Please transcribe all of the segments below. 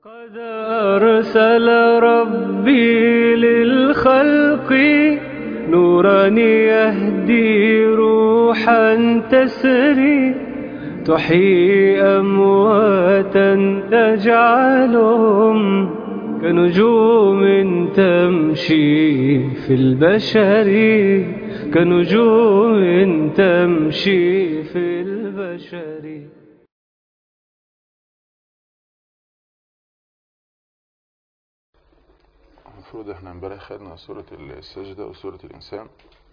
قد أرسل ربي للخلق نورا يهدي روحا تسري تحيي أمواتا تجعلهم كنجوم تمشي في البشر كنجوم تمشي في البشر المفروض احنا امبارح خدنا سورة السجدة وسورة الإنسان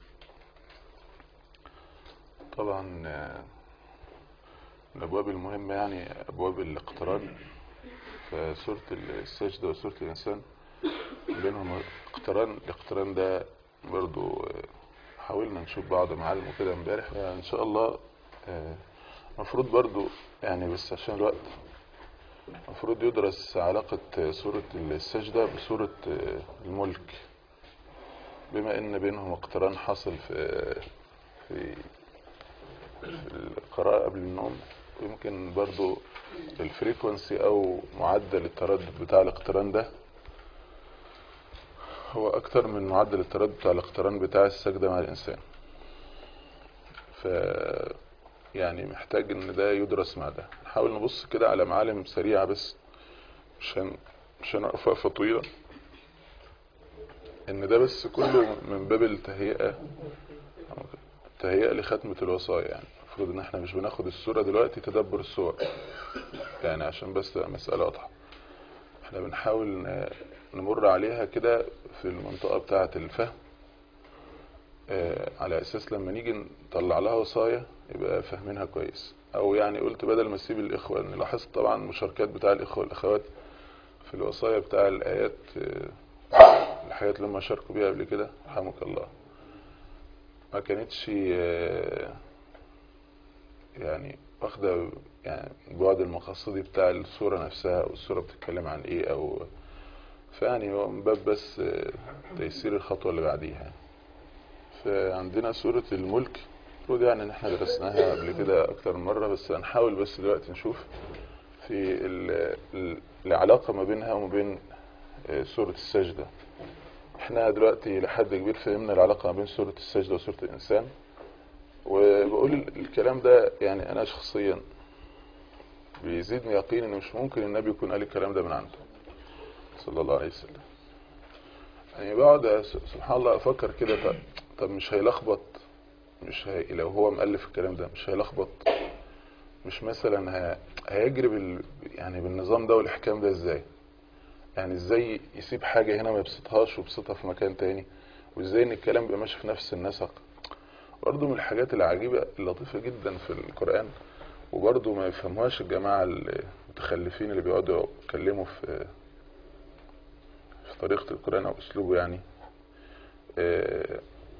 طبعا آه، الأبواب المهمة يعني أبواب الاقتران فسورة السجدة وسورة الإنسان بينهم اقتران الاقتران ده برضو آه، حاولنا نشوف بعض معالم وكده امبارح ان شاء الله آه، المفروض برضو يعني بس عشان الوقت المفروض يدرس علاقة سورة السجدة بسورة الملك بما ان بينهم اقتران حاصل في في في القراءة قبل النوم يمكن برضو الفريكونسي او معدل التردد بتاع الاقتران ده هو اكتر من معدل التردد بتاع الاقتران بتاع السجدة مع الانسان ف يعني محتاج ان ده يدرس مع ده نحاول نبص كده على معالم سريعة بس عشان عشان اقف وقفة طويلة ان ده بس كله من باب التهيئة تهيئة لختمة الوصايا يعني المفروض ان احنا مش بناخد السورة دلوقتي تدبر السور يعني عشان بس تبقى مسألة واضحة احنا بنحاول ن- نمر عليها كده في المنطقة بتاعة الفهم آه، على اساس لما نيجي نطلع لها وصايا يبقى فاهمينها كويس او يعني قلت بدل ما اسيب الاخوه ان لاحظت طبعا مشاركات بتاع الاخوه والاخوات في الوصايا بتاع الايات آه، الحاجات اللي هم شاركوا بيها قبل كده رحمك الله ما كانتش آه، يعني واخده يعني البعد المقصدي بتاع الصوره نفسها او الصوره بتتكلم عن ايه او فيعني هو من باب بس آه، تيسير الخطوه اللي بعديها يعني. فعندنا سورة الملك المفروض يعني ان احنا درسناها قبل كده اكتر من مرة بس هنحاول بس دلوقتي نشوف في ال- ال- العلاقة ما بينها وما بين آه، سورة السجدة احنا دلوقتي لحد كبير فهمنا العلاقة ما بين سورة السجدة وسورة الانسان وبقول ال- الكلام ده يعني انا شخصيا بيزيدني يقين ان مش ممكن النبي يكون قال الكلام ده من عنده صلى الله عليه وسلم يعني بقعد س- سبحان الله افكر كده طب, طب مش هيلخبط مش هي لو هو مؤلف الكلام ده مش هيلخبط مش مثلا ه- هيجري بال يعني بالنظام ده والاحكام ده ازاي يعني ازاي يسيب حاجة هنا ما يبسطهاش ويبسطها في مكان تاني وازاي ان الكلام بيبقى ماشي في نفس النسق برضه من الحاجات العجيبة اللطيفة جدا في القرآن وبرضه ما يفهموهاش الجماعة المتخلفين اللي بيقعدوا يتكلموا في في طريقة القرآن أو أسلوبه يعني آه،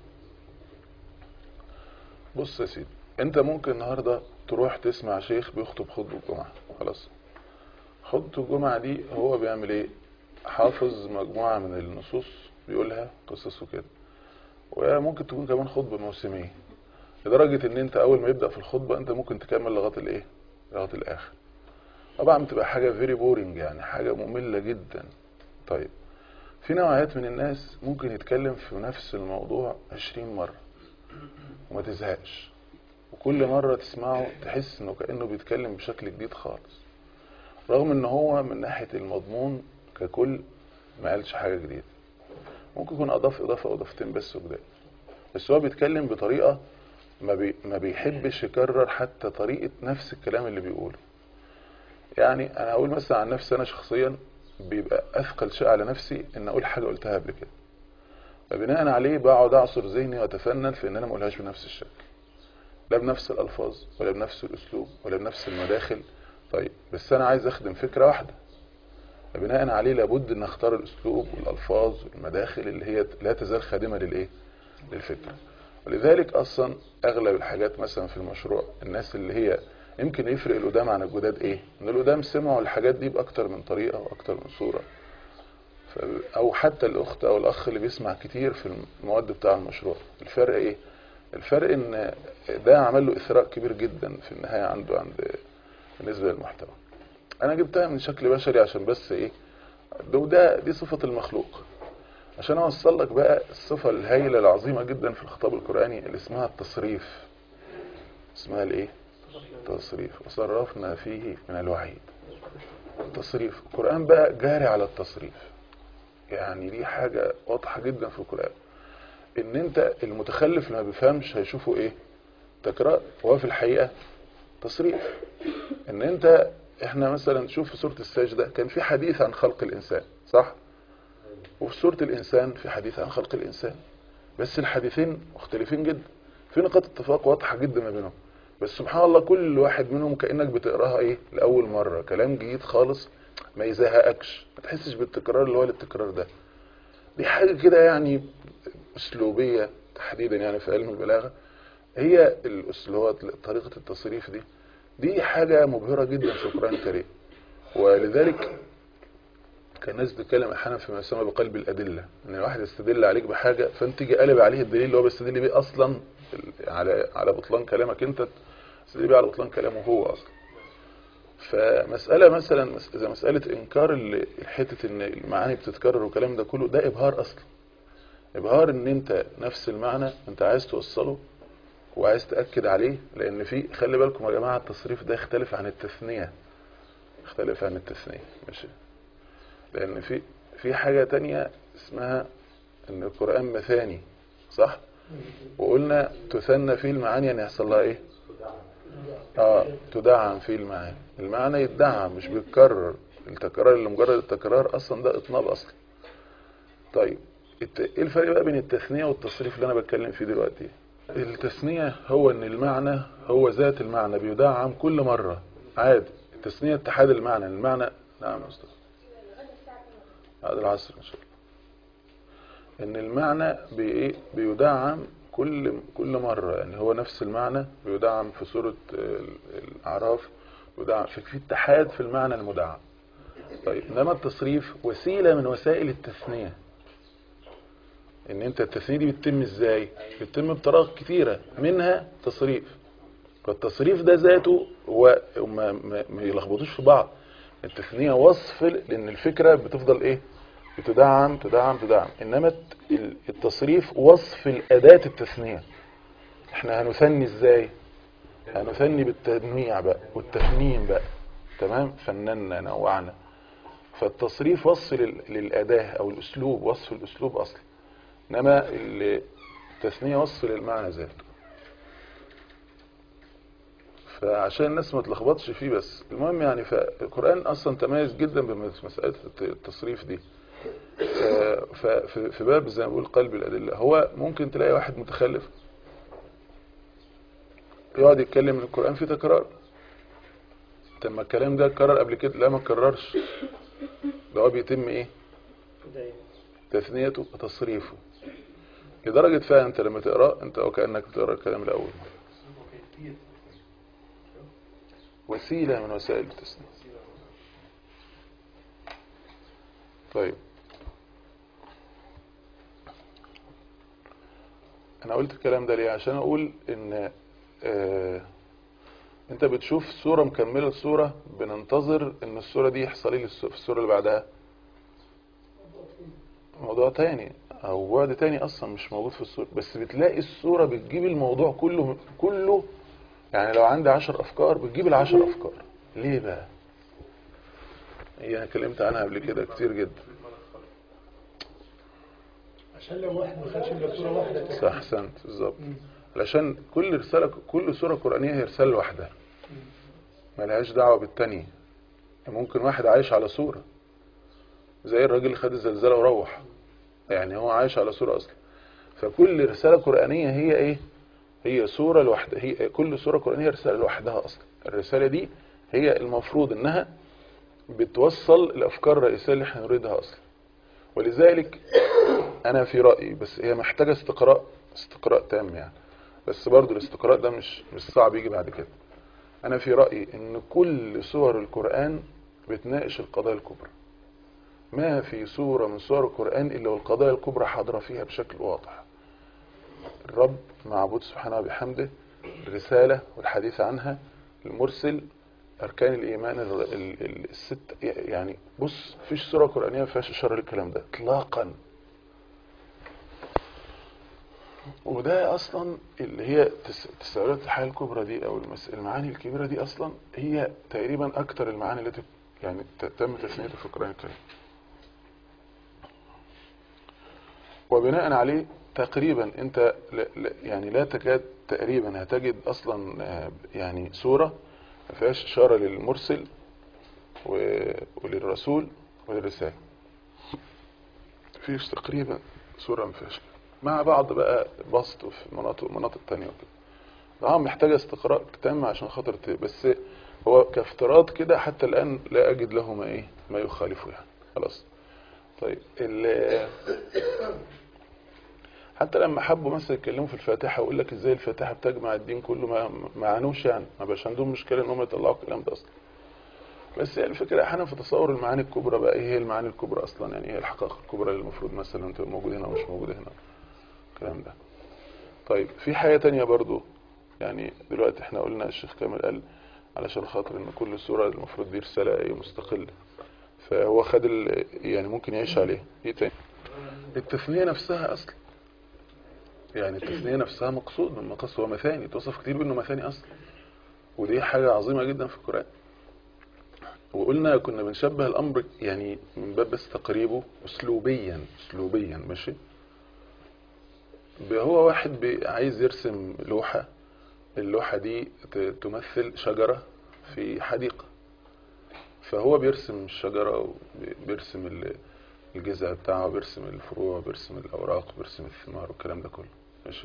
بص يا سيدي أنت ممكن النهاردة تروح تسمع شيخ بيخطب خطبة الجمعة خلاص خطبة الجمعة دي هو بيعمل إيه حافظ مجموعة من النصوص بيقولها قصص وكده وممكن تكون كمان خطبة موسمية لدرجة إن أنت أول ما يبدأ في الخطبة أنت ممكن تكمل لغاية الإيه لغاية الآخر طبعا بتبقى حاجة فيري بورينج يعني حاجة مملة جدا طيب في نوعيات من الناس ممكن يتكلم في نفس الموضوع عشرين مرة وما تزهقش وكل مرة تسمعه تحس انه كأنه بيتكلم بشكل جديد خالص رغم ان هو من ناحية المضمون ككل ما قالش حاجة جديدة ممكن يكون اضاف اضافة او اضافتين بس وجداد بس هو بيتكلم بطريقة ما, بي ما بيحبش يكرر حتى طريقة نفس الكلام اللي بيقوله يعني انا هقول مثلا عن نفسي انا شخصيا بيبقى اثقل شيء على نفسي ان اقول حاجه قلتها قبل كده فبناء عليه بقعد اعصر ذهني واتفنن في ان انا ما اقولهاش بنفس الشكل لا بنفس الالفاظ ولا بنفس الاسلوب ولا بنفس المداخل طيب بس انا عايز اخدم فكره واحده فبناء عليه لابد ان اختار الاسلوب والالفاظ والمداخل اللي هي لا تزال خادمه للايه للفكره ولذلك اصلا اغلب الحاجات مثلا في المشروع الناس اللي هي يمكن يفرق القدام عن الجداد ايه ان القدام سمعوا الحاجات دي باكتر من طريقه واكتر من صوره ف- او حتى الاخت او الاخ اللي بيسمع كتير في المواد بتاع المشروع الفرق ايه الفرق ان ده عمل له اثراء كبير جدا في النهايه عنده عند بالنسبه للمحتوى انا جبتها من شكل بشري عشان بس ايه ده وده دي صفة المخلوق عشان اوصل لك بقى الصفة الهائلة العظيمة جدا في الخطاب القرآني اللي اسمها التصريف اسمها الايه التصريف وصرفنا فيه من الوعيد التصريف القرآن بقى جاري على التصريف يعني دي حاجة واضحة جدا في القرآن ان انت المتخلف اللي ما بيفهمش هيشوفه ايه تكرار وهو في الحقيقة تصريف ان انت احنا مثلا شوف في سورة السجدة كان في حديث عن خلق الانسان صح وفي سورة الانسان في حديث عن خلق الانسان بس الحديثين مختلفين جدا في نقاط اتفاق واضحة جدا ما بينهم بس سبحان الله كل واحد منهم كأنك بتقراها ايه لأول مرة كلام جديد خالص ما يزهقكش ما تحسش بالتكرار اللي هو التكرار ده دي حاجة كده يعني أسلوبية تحديدا يعني في علم البلاغة هي الأسلوب طريقة التصريف دي دي حاجة مبهرة جدا في القرآن الكريم ولذلك كان الناس بتتكلم احيانا فيما يسمى بقلب الأدلة ان الواحد يستدل عليك بحاجة فانت تيجي قلب عليه الدليل اللي هو بيستدل بيه اصلا على على بطلان كلامك انت تستدل بيه على بطلان كلامه هو اصلا فمسألة مثلا زي مسألة انكار ال- حتة ان المعاني بتتكرر والكلام ده كله ده ابهار اصلا ابهار ان انت نفس المعنى انت عايز توصله وعايز تأكد عليه لان في خلي بالكم يا جماعة التصريف ده يختلف عن التثنية يختلف عن التثنية ماشي لان في في حاجة تانية اسمها ان القرآن مثاني صح وقلنا تثنى فيه المعاني يعني يحصل لها ايه اه تدعم فيه المعاني المعنى يتدعم مش بيتكرر التكرار اللي مجرد التكرار اصلا ده اطناب اصلا طيب الت- ايه الفرق بقى بين التثنية والتصريف اللي انا بتكلم فيه دلوقتي التثنية هو ان المعنى هو ذات المعنى بيدعم كل مرة عادي التثنية اتحاد المعنى المعنى نعم يا استاذ بعد العصر ان شاء الله ان المعنى بي بيدعم كل كل مرة يعني هو نفس المعنى بيدعم في سورة ال- الأعراف بيدعم في في اتحاد في المعنى المدعم طيب انما التصريف وسيلة من وسائل التثنية ان انت التثنية دي بتتم ازاي بتتم بطرق كتيرة منها تصريف فالتصريف ده ذاته هو ما, ما, ما يلخبطوش في بعض التثنية وصف لان الفكرة بتفضل ايه بتدعم تدعم تدعم انما الت- ال- التصريف وصف الاداة التثنية احنا هنثني ازاي هنثني بالتنويع بقى والتفنين بقى تمام فننا نوعنا فالتصريف وصف لل- للأداة أو الأسلوب وصف الأسلوب أصلا إنما ال- التثنية وصف للمعنى ذاته فعشان الناس ما تلخبطش فيه بس المهم يعني فالقرآن أصلا تميز جدا بمسألة التصريف دي ف- ففي في باب زي ما بقول قلب الأدلة هو ممكن تلاقي واحد متخلف يقعد يتكلم ان القرآن فيه تكرار طب ما الكلام ده اتكرر قبل كده لا ما اتكررش ده هو بيتم ايه تثنيته وتصريفه لدرجة فعلا انت لما تقرأ انت وكأنك بتقرأ الكلام الأول وسيلة من وسائل التثنية طيب انا قلت الكلام ده ليه عشان اقول ان آه انت بتشوف صورة مكملة الصورة بننتظر ان الصورة دي يحصل ايه للس- في الصورة اللي بعدها موضوع تاني او بعد تاني اصلا مش موجود في الصورة بس بتلاقي الصورة بتجيب الموضوع كله كله يعني لو عندي عشر افكار بتجيب العشر افكار ليه بقى هي انا اتكلمت عنها قبل كده كتير جدا عشان لو واحد ما خدش الا صوره واحده صح احسنت بالظبط علشان كل رسالة كل سورة قرآنية هي رسالة واحدة ملهاش دعوة بالتانية ممكن واحد عايش على سورة زي الراجل اللي خد الزلزال وروح يعني هو عايش على سورة أصلا فكل رسالة قرآنية هي إيه هي سورة لوحدها هي كل سورة قرآنية رسالة لوحدها أصلا الرسالة دي هي المفروض إنها بتوصل الأفكار الرئيسية اللي احنا نريدها أصلا ولذلك أنا في رأيي بس هي محتاجة استقراء استقراء تام يعني بس برضو الاستقراء ده مش مش صعب يجي بعد كده أنا في رأيي إن كل سور القرآن بتناقش القضايا الكبرى ما في سورة من سور القرآن إلا والقضايا الكبرى حاضرة فيها بشكل واضح الرب معبود سبحانه وبحمده الرسالة والحديث عنها المرسل اركان الايمان ال- ال- ال- الست يعني بص مفيش سوره قرانيه ما فيهاش اشاره للكلام ده اطلاقا وده اصلا اللي هي تس- تساؤلات الحياه الكبرى دي او المس- المعاني الكبيره دي اصلا هي تقريبا اكثر المعاني التي يعني ت- تم تسميتها في القران الكريم وبناء عليه تقريبا انت لا لا- يعني لا تكاد تقريبا هتجد اصلا آه، يعني سوره ما فيهاش اشاره للمرسل و- وللرسول وللرساله فيش تقريبا سوره ما فيهاش كده. مع بعض بقى بسط في مناطق مناطق تانية وكده طبعا محتاجة استقراء تام عشان خاطر ت... بس هو كافتراض كده حتى الآن لا أجد له ما إيه ما يخالفه يعني خلاص طيب ال... حتى لما حبوا مثلا يتكلموا في الفاتحة ويقول لك ازاي الفاتحة بتجمع الدين كله ما ما عنوش يعني ما بقاش عندهم مشكلة ان هم يطلعوا الكلام ده اصلا بس هي الفكرة احيانا في تصور المعاني الكبرى بقى ايه هي المعاني الكبرى اصلا يعني ايه الحقائق الكبرى اللي المفروض مثلا تبقى موجودة هنا ومش موجودة هنا الكلام ده طيب في حاجة تانية برضو يعني دلوقتي احنا قلنا الشيخ كامل قال علشان خاطر ان كل سورة المفروض دي رسالة ايه مستقلة فهو خد ال- يعني ممكن يعيش عليه ايه تاني التثنية نفسها اصلا يعني التثنية نفسها مقصود من مقاصد هو مثاني توصف كتير بانه مثاني اصلا ودي حاجة عظيمة جدا في القرآن وقلنا كنا بنشبه الامر يعني من باب بس تقريبه اسلوبيا اسلوبيا ماشي هو واحد بي- عايز يرسم لوحة اللوحة دي ت- تمثل شجرة في حديقة فهو بيرسم الشجرة وبيرسم ال- الجذع بتاعها وبيرسم الفروع وبيرسم الأوراق وبيرسم الثمار والكلام ده كله ماشي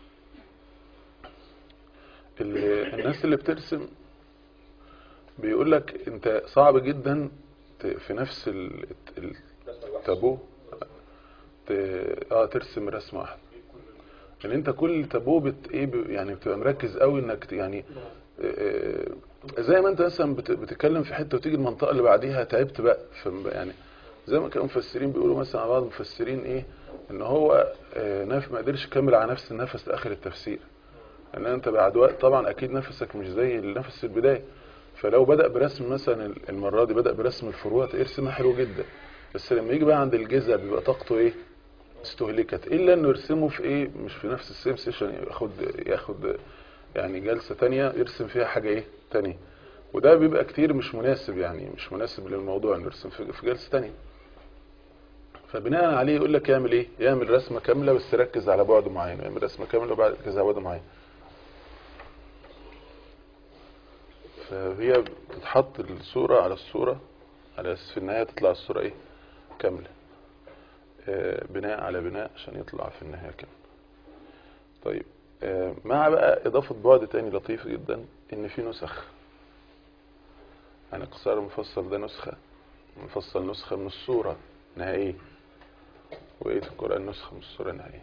ال- الناس اللي بترسم بيقول لك انت صعب جدا ت- في نفس ال- ال- التابو ت- اه ترسم رسمة واحدة ان انت كل تابو بت ايه ب- يعني بتبقى مركز قوي انك ت- يعني آه، زي ما انت مثلا بت- بتتكلم في حته وتيجي المنطقه اللي بعديها تعبت بقى ف- يعني زي ما كانوا مفسرين بيقولوا مثلا على بعض المفسرين ايه ان هو آه، نف ما قدرش يكمل على نفس النفس لاخر التفسير ان انت بعد وقت طبعا اكيد نفسك مش زي النفس في البدايه فلو بدا برسم مثلا المره دي بدا برسم الفروع ترسمها حلو جدا بس لما يجي بقى عند الجذع بيبقى طاقته ايه استهلكت الا انه يرسمه في ايه مش في نفس السيم سيشن ياخد ياخد يعني جلسة تانية يرسم فيها حاجة ايه تانية وده بيبقى كتير مش مناسب يعني مش مناسب للموضوع انه يرسم في في جلسة تانية فبناء عليه يقول لك يعمل ايه يعمل رسمة كاملة بس ركز على بعد معين يعمل رسمة كاملة وبعد ركز على بعد معين فهي بتتحط الصورة على الصورة على اساس في النهاية تطلع الصورة ايه كاملة آه، بناء على بناء عشان يطلع في النهاية كامل طيب آه، مع بقى إضافة بعد تاني لطيف جدا إن في نسخ يعني قصار المفصل ده نسخة مفصل نسخة من الصورة نهائية وإيه القرآن نسخة من الصورة النهائية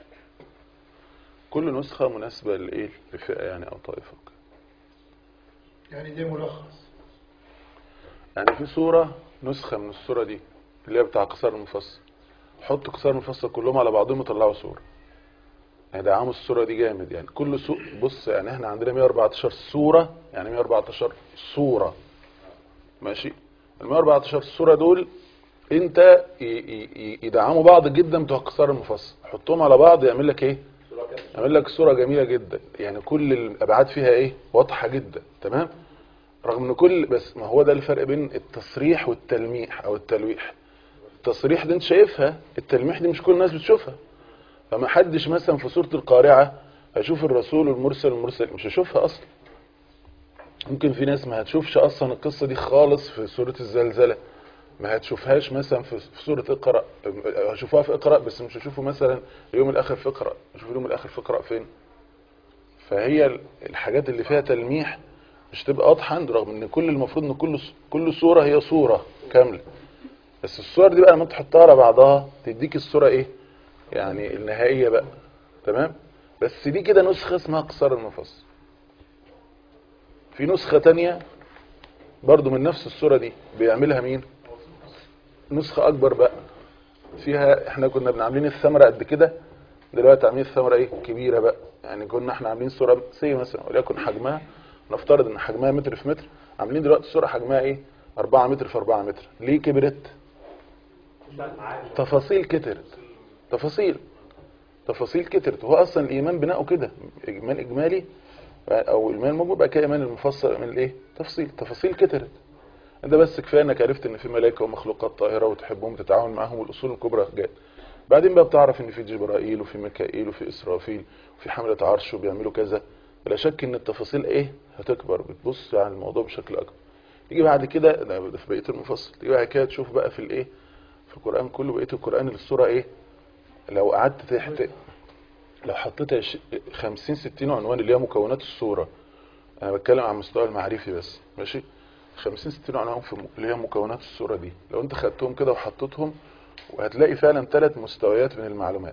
كل نسخة مناسبة لإيه لفئة يعني أو طائفة وكده. يعني ده ملخص يعني في صورة نسخة من الصورة دي اللي هي بتاع قصار المفصل حط قصار المفصل كلهم على بعضهم وطلعوا صورة يعني دعموا الصورة دي جامد يعني كل سو... بص يعني احنا عندنا 114 صورة يعني 114 صورة ماشي ال 114 صورة دول انت ي... ي... يدعموا بعض جدا بتوع قصار المفصل حطهم على بعض يعمل لك ايه يعمل لك صورة جميلة جدا يعني كل الابعاد فيها ايه واضحة جدا تمام رغم ان كل بس ما هو ده الفرق بين التصريح والتلميح او التلويح التصريح دي انت شايفها التلميح دي مش كل الناس بتشوفها فما حدش مثلا في سورة القارعة هيشوف الرسول والمرسل المرسل مش هيشوفها اصلا ممكن في ناس ما هتشوفش اصلا القصة دي خالص في سورة الزلزلة ما هتشوفهاش مثلا في في سورة اقرأ هشوفوها في اقرأ بس مش هشوفوا مثلا اليوم الاخر في اقرأ هشوف اليوم الاخر في اقرأ فين فهي الحاجات اللي فيها تلميح مش تبقى واضحة عنده رغم ان كل المفروض ان كل كل صورة هي صورة كاملة بس الصور دي بقى لما تحطها على بعضها تديك الصورة ايه يعني النهائية بقى تمام بس دي كده نسخة اسمها قصار المفصل في نسخة تانية برضو من نفس الصورة دي بيعملها مين نسخة اكبر بقى فيها احنا كنا بنعملين الثمرة قد كده دلوقتي عاملين الثمرة ايه كبيرة بقى يعني كنا احنا عاملين صورة سي مثلا وليكن حجمها نفترض ان حجمها متر في متر عاملين دلوقتي الصوره حجمها ايه 4 متر في 4 متر ليه كبرت تفاصيل كترت تفاصيل تفاصيل كترت هو اصلا الايمان بناؤه كده ايمان اجمالي او الايمان المجمل بقى كده ايمان المفصل ايمان الايه تفصيل تفاصيل كترت انت بس كفايه انك عرفت ان في ملائكه ومخلوقات طاهره وتحبهم وتتعاون معاهم والاصول الكبرى جاء بعدين بقى بتعرف ان في جبرائيل وفي ميكائيل وفي اسرافيل وفي حمله عرش وبيعملوا كذا لا شك ان التفاصيل ايه هتكبر بتبص على الموضوع بشكل اكبر يجي بعد كده ده ده في بقيه المفصل يجي بعد كده تشوف بقى في الايه في القران كله بقيه القران الصوره ايه لو قعدت تحت لو حطيت عش- 50 60 عنوان اللي هي مكونات الصوره انا بتكلم عن المستوى المعرفي بس ماشي 50 60 عنوان في م- اللي هي مكونات الصوره دي لو انت خدتهم كده وحطيتهم وهتلاقي فعلا ثلاث مستويات من المعلومات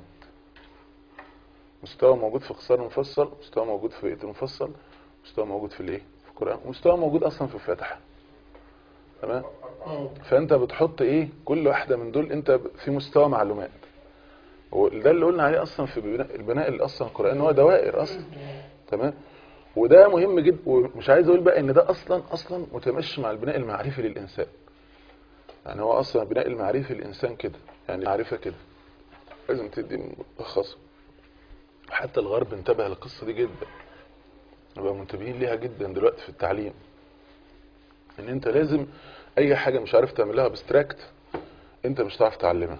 مستوى موجود في اختصار المفصل مستوى موجود في بقيه المفصل مستوى موجود في الايه في القران ومستوى موجود اصلا في الفاتحه تمام فانت بتحط ايه كل واحده من دول انت ب- في مستوى معلومات وده اللي قلنا عليه اصلا في بناء البناء اللي اصلا القران هو دوائر اصلا تمام وده مهم جدا ومش عايز اقول بقى ان ده اصلا اصلا متمشي مع البناء المعرفي للانسان يعني هو اصلا البناء المعرفي للانسان كده يعني معرفه كده لازم تدي ملخص حتى الغرب انتبه للقصه دي جدا نبقى منتبهين ليها جدا دلوقتي في التعليم ان انت لازم اي حاجه مش عارف تعملها ابستراكت انت مش هتعرف تعلمها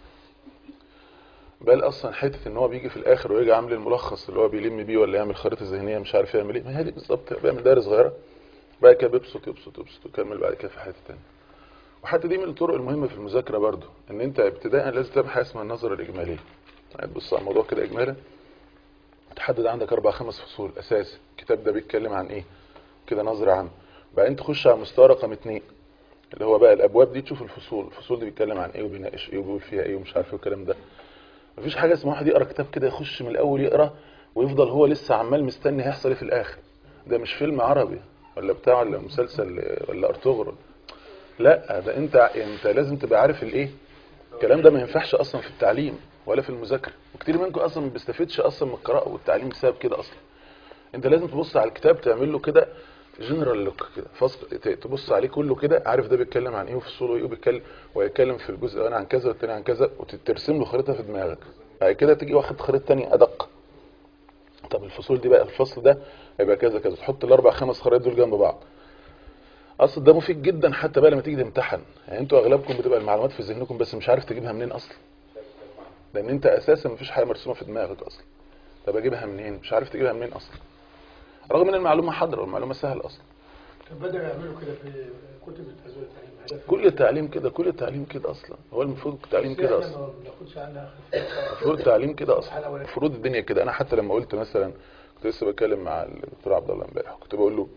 بل اصلا حته ان هو بيجي في الاخر ويجي عامل الملخص اللي هو بيلم بيه ولا يعمل خريطه ذهنيه مش عارف يعمل ايه ما هي دي بالظبط بيعمل دايره صغيره بعد كده بيبسط يبسط يبسط ويكمل بعد كده في حته تانية وحتى دي من الطرق المهمه في المذاكره برضو ان انت ابتداء لازم تعمل حاجه اسمها النظره الاجماليه يعني تبص على الموضوع كده اجمالا تحدد عندك اربع خمس فصول اساسي الكتاب ده بيتكلم عن ايه كده نظره عامه بعدين تخش على مستوى رقم اتنين اللي هو بقى الابواب دي تشوف الفصول الفصول دي بيتكلم عن ايه وبيناقش ايه وبيقول فيها ايه ومش عارف ايه والكلام ده مفيش حاجه اسمها واحد يقرا كتاب كده يخش من الاول يقرا ويفضل هو لسه عمال مستني هيحصل ايه في الاخر ده مش فيلم عربي ولا بتاع ولا مسلسل ولا ارطغرل لا ده انت انت لازم تبقى عارف الايه الكلام ده ما ينفعش اصلا في التعليم ولا في المذاكره وكتير منكم اصلا ما بيستفيدش اصلا من القراءه والتعليم بسبب كده اصلا انت لازم تبص على الكتاب تعمل له كده جنرال لوك كده فصل ت- تبص عليه كله كده عارف ده بيتكلم عن ايه وفصوله ايه وبيتكلم ويتكلم في الجزء الاولاني عن كذا والتاني عن كذا وترسم له خريطه في دماغك بعد كده تيجي واخد خريطه تانية ادق طب الفصول دي بقى الفصل ده هيبقى كذا كذا تحط الاربع خمس خرائط دول جنب بعض اصل ده مفيد جدا حتى بقى لما تيجي تمتحن يعني انتوا اغلبكم بتبقى المعلومات في ذهنكم بس مش عارف تجيبها منين اصلا لان انت اساسا مفيش حاجه مرسومه في دماغك اصلا طب اجيبها منين مش عارف تجيبها منين اصلا رغم ان المعلومه حاضره والمعلومه سهله اصلا كان بدأوا يعملوا كده في كتب التزوير التعليم هدف كل التعليم كده كل التعليم كده اصلا هو المفروض التعليم كده بس اصلا إحنا ما بناخدش عنها خلفية. المفروض التعليم كده الصفحة اصلا الأولانية. المفروض الدنيا كده انا حتى لما قلت مثلا كنت لسه بتكلم مع الدكتور عبد الله امبارح كنت بقول له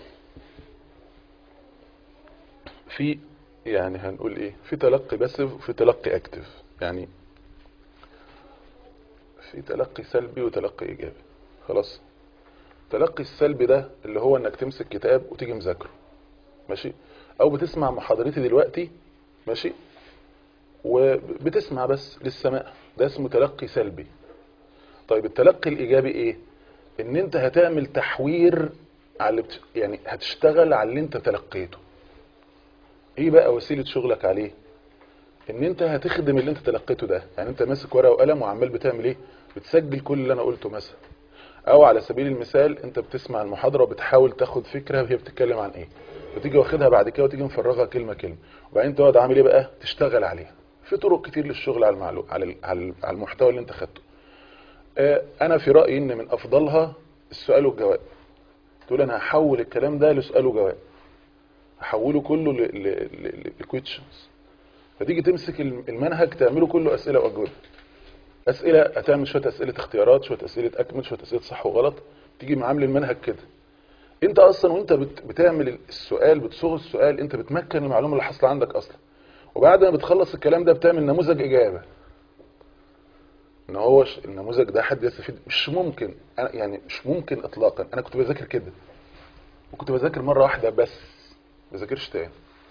في يعني هنقول ايه في تلقي باسف وفي تلقي اكتف يعني في تلقي سلبي وتلقي ايجابي خلاص التلقي السلبي ده اللي هو انك تمسك كتاب وتيجي مذاكره ماشي او بتسمع محاضرتي دلوقتي ماشي وبتسمع بس للسماع ده اسمه تلقي سلبي طيب التلقي الايجابي ايه ان انت هتعمل تحوير على اللي بت... يعني هتشتغل على اللي انت تلقيته ايه بقى وسيلة شغلك عليه ان انت هتخدم اللي انت تلقيته ده يعني انت ماسك ورقه وقلم وعمال بتعمل ايه بتسجل كل اللي انا قلته مثلا او على سبيل المثال انت بتسمع المحاضره وبتحاول تاخد فكره وهي بتتكلم عن ايه وتيجي واخدها بعد كده وتيجي مفرغها كلمه كلمه وبعدين تقعد عامل ايه بقى تشتغل عليها في طرق كتير للشغل على المعلوم على ال- على ال- على المحتوى اللي انت خدته آه، انا في رايي ان من افضلها السؤال والجواب تقول انا هحول الكلام ده لسؤال وجواب هحوله كله لكويتشنز فتيجي تمسك الم- المنهج تعمله كله اسئله واجوبه اسئله هتعمل شويه اسئله اختيارات شويه اسئله اكمل شويه اسئله صح وغلط تيجي معامل المنهج كده انت اصلا وانت بت- بتعمل السؤال بتصوغ السؤال انت بتمكن المعلومه اللي حاصله عندك اصلا وبعد ما بتخلص الكلام ده بتعمل نموذج اجابه ان هو ش- النموذج ده حد يستفيد مش ممكن أنا يعني مش ممكن اطلاقا انا كنت بذاكر كده وكنت بذاكر مره واحده بس ما بذاكرش تاني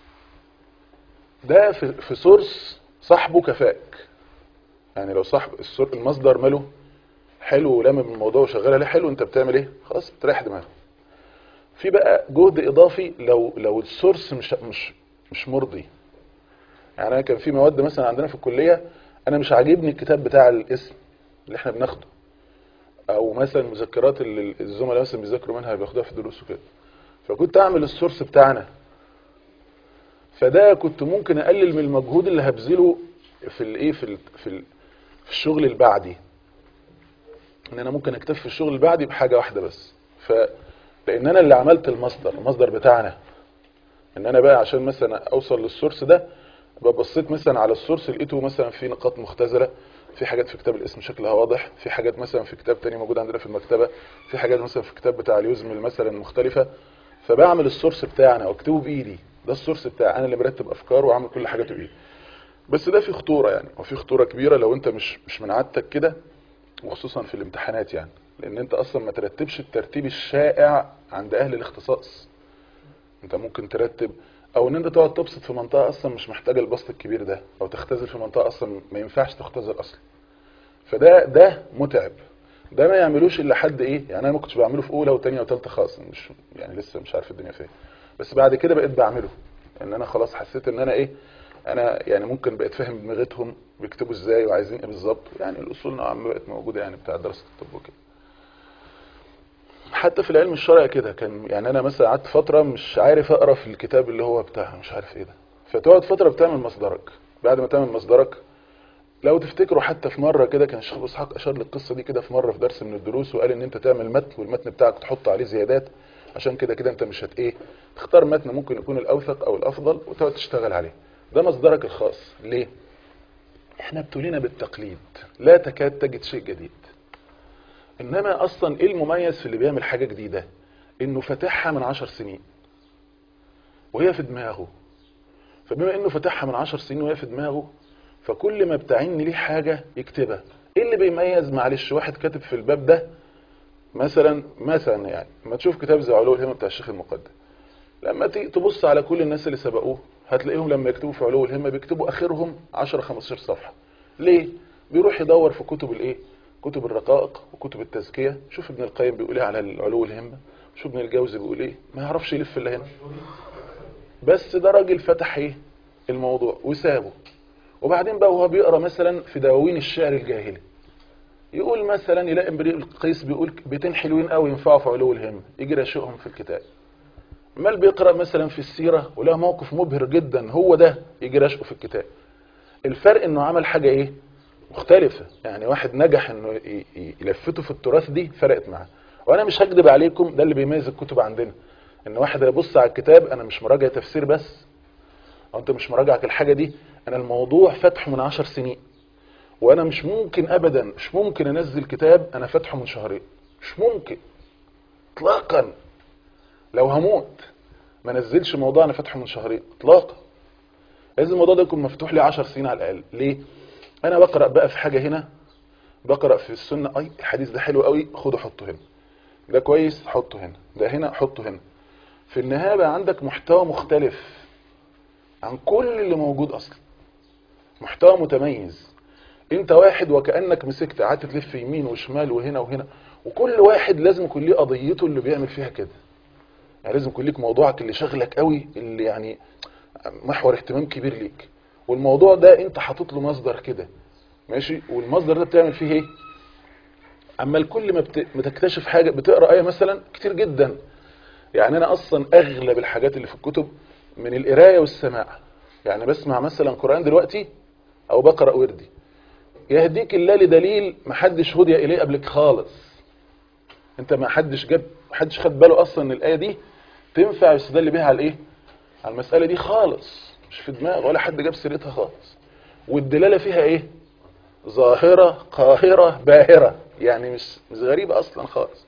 ده في في سورس صاحبه كفاك يعني لو صاحب السور- المصدر ماله حلو ولامم الموضوع وشغال عليه حلو انت بتعمل ايه خلاص بتريح دماغك في بقى جهد اضافي لو لو السورس مش مش مش مرضي يعني انا كان في مواد مثلا عندنا في الكليه انا مش عاجبني الكتاب بتاع الاسم اللي احنا بناخده او مثلا المذكرات اللي الزملاء مثلا بيذاكروا منها بياخدوها في دروس وكده فكنت اعمل السورس بتاعنا فده كنت ممكن اقلل من المجهود اللي هبذله في الايه في ال في, ال في الشغل البعدي ان انا ممكن اكتفي في الشغل البعدي بحاجه واحده بس ف لان انا اللي عملت المصدر المصدر بتاعنا ان انا بقى عشان مثلا اوصل للسورس ده ببصيت مثلا على السورس لقيته مثلا في نقاط مختزله في حاجات في كتاب الاسم شكلها واضح في حاجات مثلا في كتاب تاني موجود عندنا في المكتبه في حاجات مثلا في كتاب بتاع اليوزمل مثلا مختلفه فبعمل السورس بتاعنا واكتبه بايدي ده السورس بتاعي انا اللي مرتب افكار واعمل كل حاجاته بايدي بس ده في خطوره يعني وفي خطوره كبيره لو انت مش مش من عادتك كده وخصوصا في الامتحانات يعني لان انت اصلا ما ترتبش الترتيب الشائع عند اهل الاختصاص انت ممكن ترتب او ان انت تقعد تبسط في منطقه اصلا مش محتاجه البسط الكبير ده او تختزل في منطقه اصلا ما ينفعش تختزل اصلا فده ده متعب ده ما يعملوش الا حد ايه يعني انا ما كنتش بعمله في اولى وثانيه وثالثه خاص مش يعني لسه مش عارف الدنيا فين بس بعد كده بقيت بعمله ان انا خلاص حسيت ان انا ايه انا يعني ممكن بقيت فاهم دماغتهم بيكتبوا ازاي وعايزين ايه بالظبط يعني الاصول نوعا ما بقت موجوده يعني بتاع دراسه الطب وكده حتى في العلم الشرعي كده كان يعني انا مثلا قعدت فتره مش عارف اقرا في الكتاب اللي هو بتاع مش عارف ايه ده فتقعد فتره بتعمل مصدرك بعد ما تعمل مصدرك لو تفتكروا حتى في مره كده كان الشيخ ابو اسحاق اشار للقصه دي كده في مره في درس من الدروس وقال ان انت تعمل متن والمتن بتاعك تحط عليه زيادات عشان كده كده انت مش هت ايه تختار متن ممكن يكون الاوثق او الافضل وتقعد تشتغل عليه ده مصدرك الخاص ليه احنا ابتلينا بالتقليد لا تكاد تجد شيء جديد انما اصلا ايه المميز في اللي بيعمل حاجة جديدة انه فاتحها من عشر سنين وهي في دماغه فبما انه فاتحها من عشر سنين وهي في دماغه فكل ما بتعين ليه حاجة يكتبها ايه اللي بيميز معلش واحد كاتب في الباب ده مثلا مثلا يعني ما تشوف كتاب زي علو الهمة بتاع الشيخ المقدم لما تيجي تبص على كل الناس اللي سبقوه هتلاقيهم لما يكتبوا في علو الهمة بيكتبوا اخرهم 10 15 صفحة ليه بيروح يدور في كتب الايه كتب الرقائق وكتب التزكية شوف ابن القيم بيقول ايه على العلو الهمة شوف ابن الجوزي بيقول ايه ما يعرفش يلف الا هنا بس ده راجل فتح ايه الموضوع وسابه وبعدين بقى وهو بيقرا مثلا في دواوين الشعر الجاهلي يقول مثلا يلاقي امرئ القيس بيقول بيتين حلوين قوي ينفعوا في علو الهمة يجي راشقهم في الكتاب مال بيقرا مثلا في السيره وله موقف مبهر جدا هو ده يجي راشقه في الكتاب الفرق انه عمل حاجه ايه مختلفه يعني واحد نجح انه ي- ي- يلفته في التراث دي فرقت معاه وانا مش هكذب عليكم ده اللي بيميز الكتب عندنا ان واحد هيبص على الكتاب انا مش مراجع تفسير بس او انت مش مراجعك الحاجه دي انا الموضوع فتحه من عشر سنين وانا مش ممكن ابدا مش ممكن انزل كتاب انا فاتحه من شهرين مش ممكن اطلاقا لو هموت ما نزلش موضوع انا فاتحه من شهرين اطلاقا لازم الموضوع ده يكون مفتوح لي 10 سنين على الاقل ليه انا بقرا بقى في حاجه هنا بقرا في السنه اي الحديث ده حلو قوي خده حطه هنا ده كويس حطه هنا ده هنا حطه هنا في النهايه بقى عندك محتوى مختلف عن كل اللي موجود اصلا محتوى متميز انت واحد وكانك مسكت قعدت تلف يمين وشمال وهنا وهنا وكل واحد لازم يكون ليه قضيته اللي بيعمل فيها كده يعني لازم يكون ليك موضوعك اللي شغلك قوي اللي يعني محور اهتمام كبير ليك والموضوع ده انت حاطط له مصدر كده ماشي والمصدر ده بتعمل فيه ايه عمال كل ما بت- ما تكتشف حاجه بتقرا ايه مثلا كتير جدا يعني انا اصلا اغلب الحاجات اللي في الكتب من القرايه والسماع يعني بسمع مثلا قران دلوقتي او بقرا وردي يهديك الله لدليل ما حدش هدي اليه قبلك خالص انت ما حدش جاب ما حدش خد باله اصلا ان الايه دي تنفع يستدل بيها على ايه على المساله دي خالص مش في دماغ ولا حد جاب سيرتها خالص والدلاله فيها ايه ظاهره قاهره باهره يعني مش مش غريبه اصلا خالص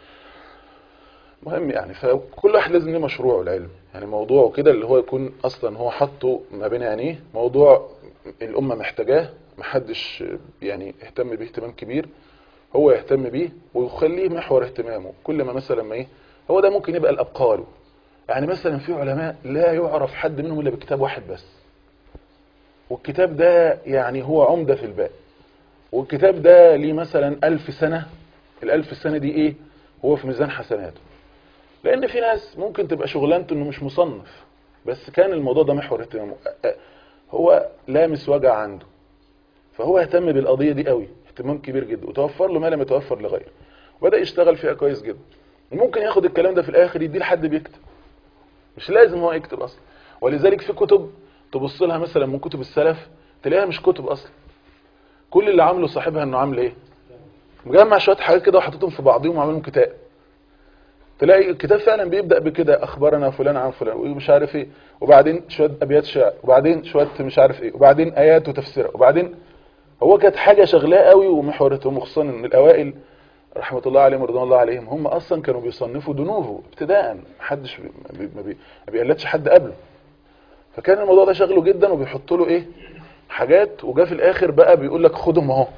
مهم يعني فكل واحد لازم ليه مشروعه العلم يعني موضوعه كده اللي هو يكون اصلا هو حاطه ما بين عينيه موضوع الامه محتاجاه محدش يعني اهتم بيه اهتمام كبير هو يهتم بيه ويخليه محور اهتمامه كل ما مثلا ما ايه هو ده ممكن يبقى الابقال يعني مثلا في علماء لا يعرف حد منهم الا بكتاب واحد بس والكتاب ده يعني هو عمدة في الباب والكتاب ده ليه مثلا ألف سنة الألف سنة دي ايه هو في ميزان حسناته لان في ناس ممكن تبقى شغلانته انه مش مصنف بس كان الموضوع ده محور اهتمامه أ- أ- هو لامس وجع عنده فهو اهتم بالقضيه دي قوي اهتمام كبير جدا وتوفر له ما لم يتوفر لغيره وبدا يشتغل فيها كويس جدا ممكن ياخد الكلام ده في الاخر يديه لحد بيكتب مش لازم هو يكتب اصلا ولذلك في كتب تبص لها مثلا من كتب السلف تلاقيها مش كتب اصلا كل اللي عامله صاحبها انه عامل ايه مجمع شويه حاجات كده وحاططهم في بعضهم وعاملهم كتاب تلاقي الكتاب فعلا بيبدا بكده اخبرنا فلان عن فلان ومش عارف ايه وبعدين شويه ابيات شعر وبعدين شويه مش عارف ايه وبعدين ايات وتفسيرها وبعدين هو كانت حاجه شغلاه قوي ومحورته خصوصا ان الاوائل رحمه الله عليهم ورضوان الله عليهم هم اصلا كانوا بيصنفوا دنوفه ابتداء محدش بي ما, بي ما, بي ما بيقلدش حد قبله فكان الموضوع ده شغله جدا وبيحط له ايه حاجات وجا في الاخر بقى بيقول لك خدهم اهو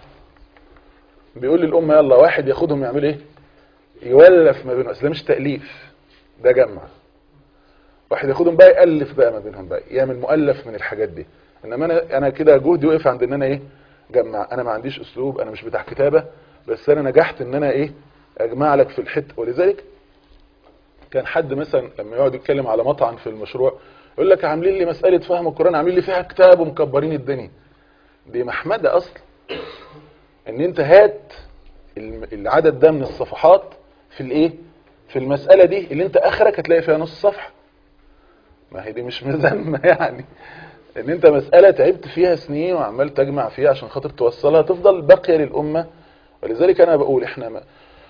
بيقول للامه يلا واحد ياخدهم يعمل ايه يولف ما بينهم اصل ده مش تاليف ده جمع واحد ياخدهم بقى يالف بقى ما بينهم بقى يعمل مؤلف من الحاجات دي انما انا انا كده جهدي وقف عند ان انا ايه جمع انا ما عنديش اسلوب انا مش بتاع كتابه بس انا نجحت ان انا ايه اجمع لك في الحته ولذلك كان حد مثلا لما يقعد يتكلم على مطعن في المشروع يقول لك عاملين لي مساله فهم القران عاملين لي فيها كتاب ومكبرين الدنيا دي محمده اصلا ان انت هات الم- العدد ده من الصفحات في الايه في المساله دي اللي انت اخرك هتلاقي فيها نص صفحه ما هي دي مش مذمه يعني ان انت مساله تعبت فيها سنين وعمال تجمع فيها عشان خاطر توصلها تفضل باقيه للامه ولذلك انا بقول احنا ما-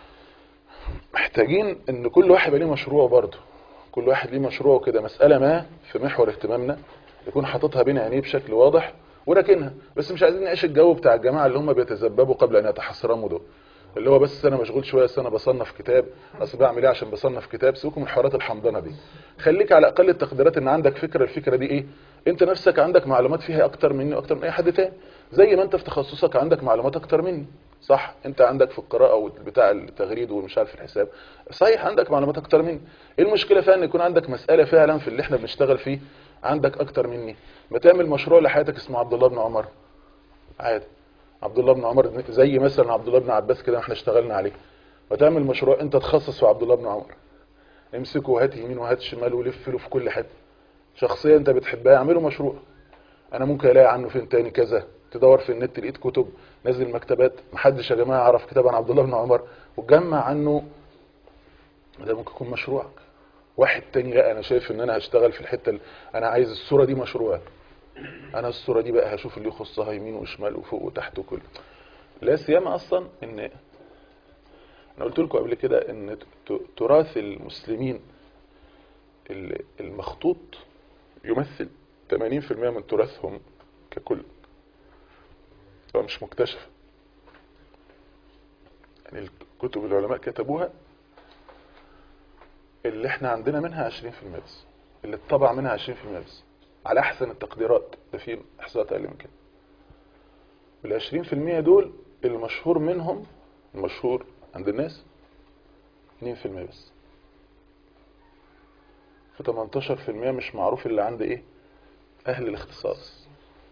محتاجين ان كل واحد يبقى ليه مشروع برضه كل واحد ليه مشروع كده مساله ما في محور اهتمامنا يكون حاططها بين عينيه بشكل واضح وراكنها بس مش عايزين نعيش الجو بتاع الجماعه اللي هم بيتذبذبوا قبل ان يتحسرموا دول اللي هو بس انا مشغول شويه بس انا بصنف كتاب اصل بعمل ايه عشان بصنف كتاب سيبكم من الحوارات الحمضانه دي خليك على اقل التقديرات ان عندك فكره الفكره دي ايه انت نفسك عندك معلومات فيها اكتر مني واكتر من اي حد تاني زي ما انت في تخصصك عندك معلومات اكتر مني صح انت عندك في القراءه وبتاع التغريد ومش عارف الحساب صحيح عندك معلومات اكتر مني ايه المشكله فيها ان يكون عندك مساله فعلا في اللي احنا بنشتغل فيه عندك اكتر مني ما تعمل مشروع لحياتك اسمه عبد الله بن عمر عادي عبد الله بن عمر زي مثلا عبد الله بن عباس كده احنا اشتغلنا عليه وتعمل مشروع انت تخصص في عبد الله بن عمر امسكه وهات يمين وهات شمال ولف له في كل حته شخصيه انت بتحبها اعمله مشروع انا ممكن الاقي عنه فين تاني كذا تدور في النت لقيت كتب نزل مكتبات محدش يا جماعه يعرف كتاب عن عبد الله بن عمر وتجمع عنه ده ممكن يكون مشروعك واحد تاني لا انا شايف ان انا هشتغل في الحته اللي انا عايز الصوره دي مشروع انا الصوره دي بقى هشوف اللي يخصها يمين وشمال وفوق وتحت وكل لا سيما اصلا ان انا قلت لكم قبل كده ان ت- تراث المسلمين ال- المخطوط يمثل 80% من تراثهم ككل هو مش مكتشف يعني الكتب العلماء كتبوها اللي احنا عندنا منها 20% بس اللي اتطبع منها 20% بس على احسن التقديرات ده في احصاءات اقل من كده وال 20% دول المشهور منهم المشهور عند الناس 2% بس في 18% مش معروف اللي عند ايه اهل الاختصاص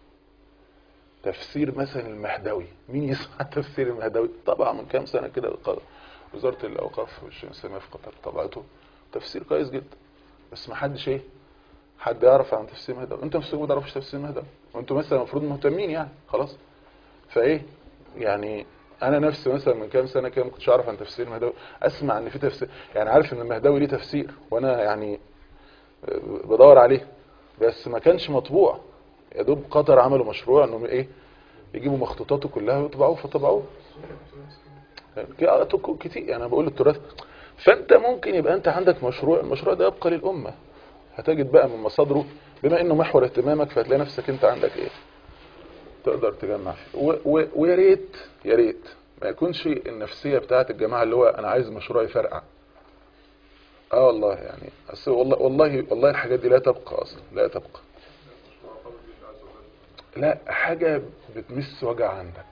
تفسير مثلا المهدوي مين يسمع تفسير المهدوي طبعا من كام سنه كده ق- وزاره الاوقاف والشؤون الاسلاميه في قطر طبعته تفسير كويس جدا بس ما حدش ايه حد يعرف عن تفسير المهدوي انتوا نفسكم ما تعرفوش تفسير المهدوي وانتوا مثلا المفروض مهتمين يعني خلاص فايه يعني انا نفسي مثلا من كام سنه كده ما كنتش اعرف عن تفسير المهدوي اسمع ان في تفسير يعني عارف ان المهدوي ليه تفسير وانا يعني بدور عليه بس ما كانش مطبوع يا دوب قطر عملوا مشروع انهم ايه يجيبوا مخطوطاته كلها ويطبعوه فطبعوه ك- كتير يعني انا بقول التراث فانت ممكن يبقى انت عندك مشروع المشروع ده يبقى للامه هتجد بقى من مصادره بما انه محور اهتمامك فهتلاقي نفسك انت عندك ايه تقدر تجمع فيه و- و- ويا ريت يا ريت ما يكونش النفسيه بتاعت الجماعه اللي هو انا عايز مشروع يفرقع اه والله يعني أصل والله والله والله الحاجات دي لا تبقى اصلا لا تبقى لا حاجه بتمس وجع عندك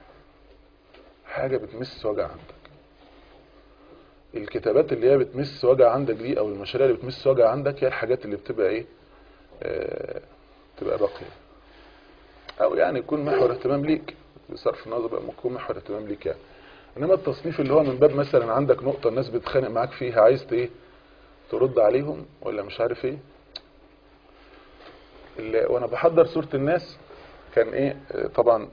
حاجه بتمس وجع عندك الكتابات اللي هي بتمس وجع عندك دي او المشاريع اللي بتمس وجع عندك هي الحاجات اللي بتبقى ايه آه تبقى باقيه او يعني يكون محور اهتمام ليك بصرف النظر بقى يكون محور اهتمام ليك يعني انما التصنيف اللي هو من باب مثلا عندك نقطه الناس بتتخانق معاك فيها عايز ت- ايه ترد عليهم ولا مش عارف ايه اللي وانا بحضر سورة الناس كان ايه آه، طبعا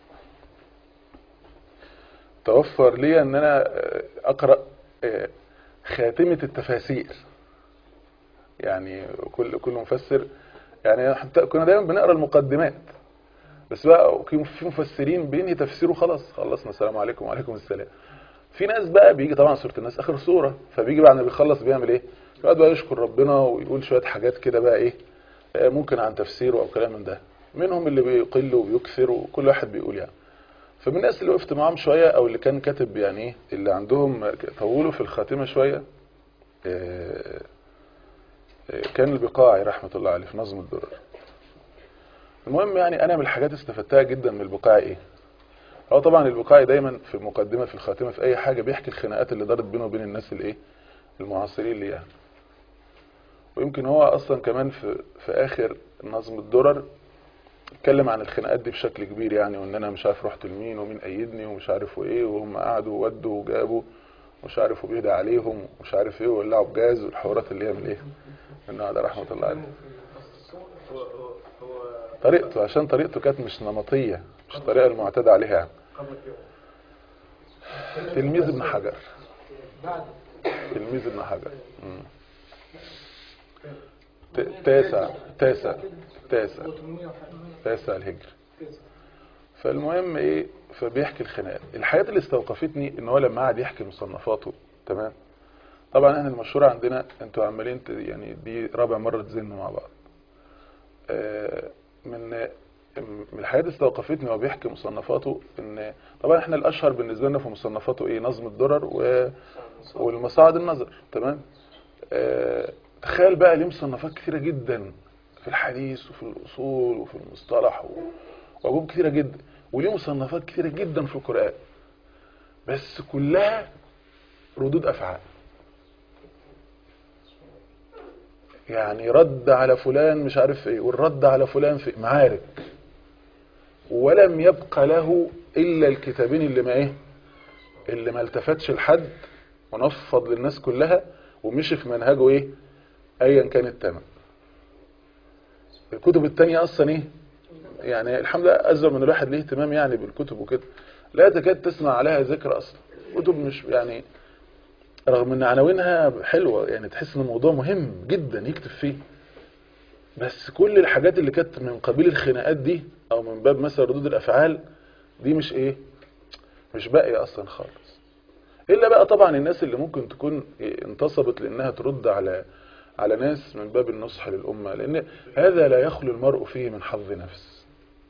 توفر لي ان انا آه، اقرأ آه، خاتمة التفاسير يعني كل كل مفسر يعني حتى كنا دايما بنقرا المقدمات بس بقى في في مفسرين بينهي تفسيره خلاص خلصنا السلام عليكم وعليكم السلام في ناس بقى بيجي طبعا سوره الناس اخر سوره فبيجي بعد ما بيخلص بيعمل ايه يقعد بقى يشكر ربنا ويقول شويه حاجات كده بقى ايه آه، ممكن عن تفسيره او كلام من ده منهم اللي بيقل وبيكثر وكل واحد بيقول يعني فمن الناس اللي وقفت معاهم شويه او اللي كان كاتب يعني ايه اللي عندهم طولوا في الخاتمه شويه آه، آه، كان البقاعي رحمه الله عليه في نظم الدرر المهم يعني انا من الحاجات استفدتها جدا من البقاعي ايه هو طبعا البقاعي دايما في المقدمه في الخاتمه في اي حاجه بيحكي الخناقات اللي دارت بينه وبين الناس الايه المعاصرين ليها ويمكن هو اصلا كمان في في اخر نظم الدرر اتكلم عن الخناقات دي بشكل كبير يعني وان انا مش عارف رحت لمين ومين ايدني ومش عارف وايه وهم قعدوا وودوا وجابوا مش عارف وبيهدى عليهم ومش عارف ايه وولعوا بجاز والحوارات اللي هي من ايه من النوع ده رحمه الله عليه هو هو هو طريقته عشان طريقته كانت مش نمطيه مش الطريقه المعتاد عليها يعني. قبل كده تلميذ ابن حجر بعد تلميذ ابن حجر مم. ت- تاسع تاسع تاسع هو 800 وحاجة. تاسع الهجر تسعة. فالمهم ايه فبيحكي الخناقات الحاجات اللي استوقفتني ان هو لما قعد يحكي مصنفاته تمام طبعا احنا المشهورة عندنا انتوا عمالين ت- يعني دي رابع مرة تزنوا مع بعض آه، من من الحاجات اللي استوقفتني وهو بيحكي مصنفاته ان طبعا احنا الاشهر بالنسبه لنا في مصنفاته ايه نظم الدرر و... والمصاعد النظر تمام آه، تخيل بقى ليه مصنفات كثيره جدا في الحديث وفي الاصول وفي المصطلح و... وعلوم كثيره جدا وليه مصنفات كثيره جدا في القران بس كلها ردود افعال يعني رد على فلان مش عارف ايه والرد على فلان في معارك ولم يبق له الا الكتابين اللي ما ايه اللي ما التفتش لحد ونفض للناس كلها ومشي في منهجه ايه ايا كان التمام الكتب التانية اصلا ايه يعني الحمد لله ازر من الواحد ليه اهتمام يعني بالكتب وكده لا تكاد تسمع عليها ذكر اصلا كتب مش يعني رغم ان عناوينها حلوة يعني تحس ان الموضوع مهم جدا يكتب فيه بس كل الحاجات اللي كانت من قبيل الخناقات دي او من باب مثلا ردود الافعال دي مش ايه مش باقية اصلا خالص الا بقى طبعا الناس اللي ممكن تكون إيه انتصبت لانها ترد على على ناس من باب النصح للامة لان هذا لا يخلو المرء فيه من حظ نفس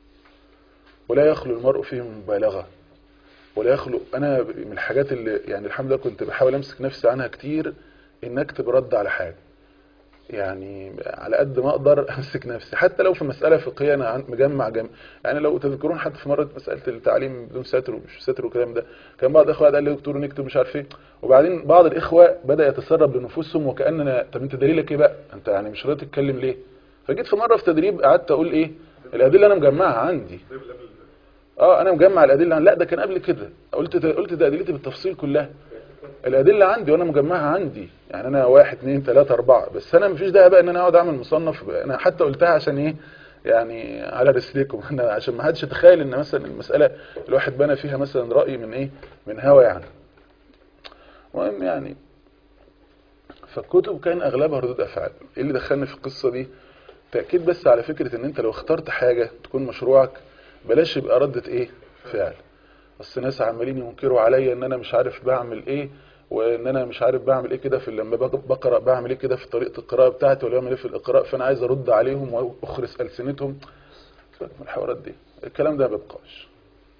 ولا يخلو المرء فيه من مبالغة ولا يخلو انا من الحاجات اللي يعني الحمد لله كنت بحاول امسك نفسي عنها كتير ان اكتب رد على حاجة يعني على قد ما اقدر امسك نفسي حتى لو في مسألة فقهية انا عن- مجمع جم... يعني لو تذكرون حتى في مرة مسألة التعليم بدون ساتر ومش ساتر والكلام ده كان بعض الاخوة قال لي يا دكتور نكتب مش عارف ايه وبعدين بعض الاخوة بدأ يتسرب لنفوسهم وكأننا طب انت دليلك ايه بقى انت يعني مش راضي تتكلم ليه فجيت في مرة في تدريب قعدت اقول ايه الادلة انا مجمعها عندي اه انا مجمع الادله لا ده كان قبل كده قلت قلت ده ادلتي بالتفصيل كلها الادله عندي وانا مجمعها عندي يعني انا واحد اثنين ثلاثة اربعة بس انا مفيش داعي بقى ان انا اقعد اعمل مصنف انا حتى قلتها عشان ايه يعني على رسلكم انا عشان ما حدش يتخيل ان مثلا المساله الواحد بنى فيها مثلا راي من ايه من هوا يعني المهم يعني فالكتب كان اغلبها ردود افعال ايه اللي دخلني في القصه دي تاكيد بس على فكره ان انت لو اخترت حاجه تكون مشروعك بلاش يبقى ردة ايه فعل بس ناس عمالين ينكروا عليا ان انا مش عارف بعمل ايه وان انا مش عارف بعمل ايه كده في لما بق- بقرا بعمل ايه كده في طريقه القراءه بتاعتي ولا بعمل ايه في الاقراء فانا عايز ارد عليهم واخرس السنتهم سيبك من الحوارات دي الكلام ده ما بيبقاش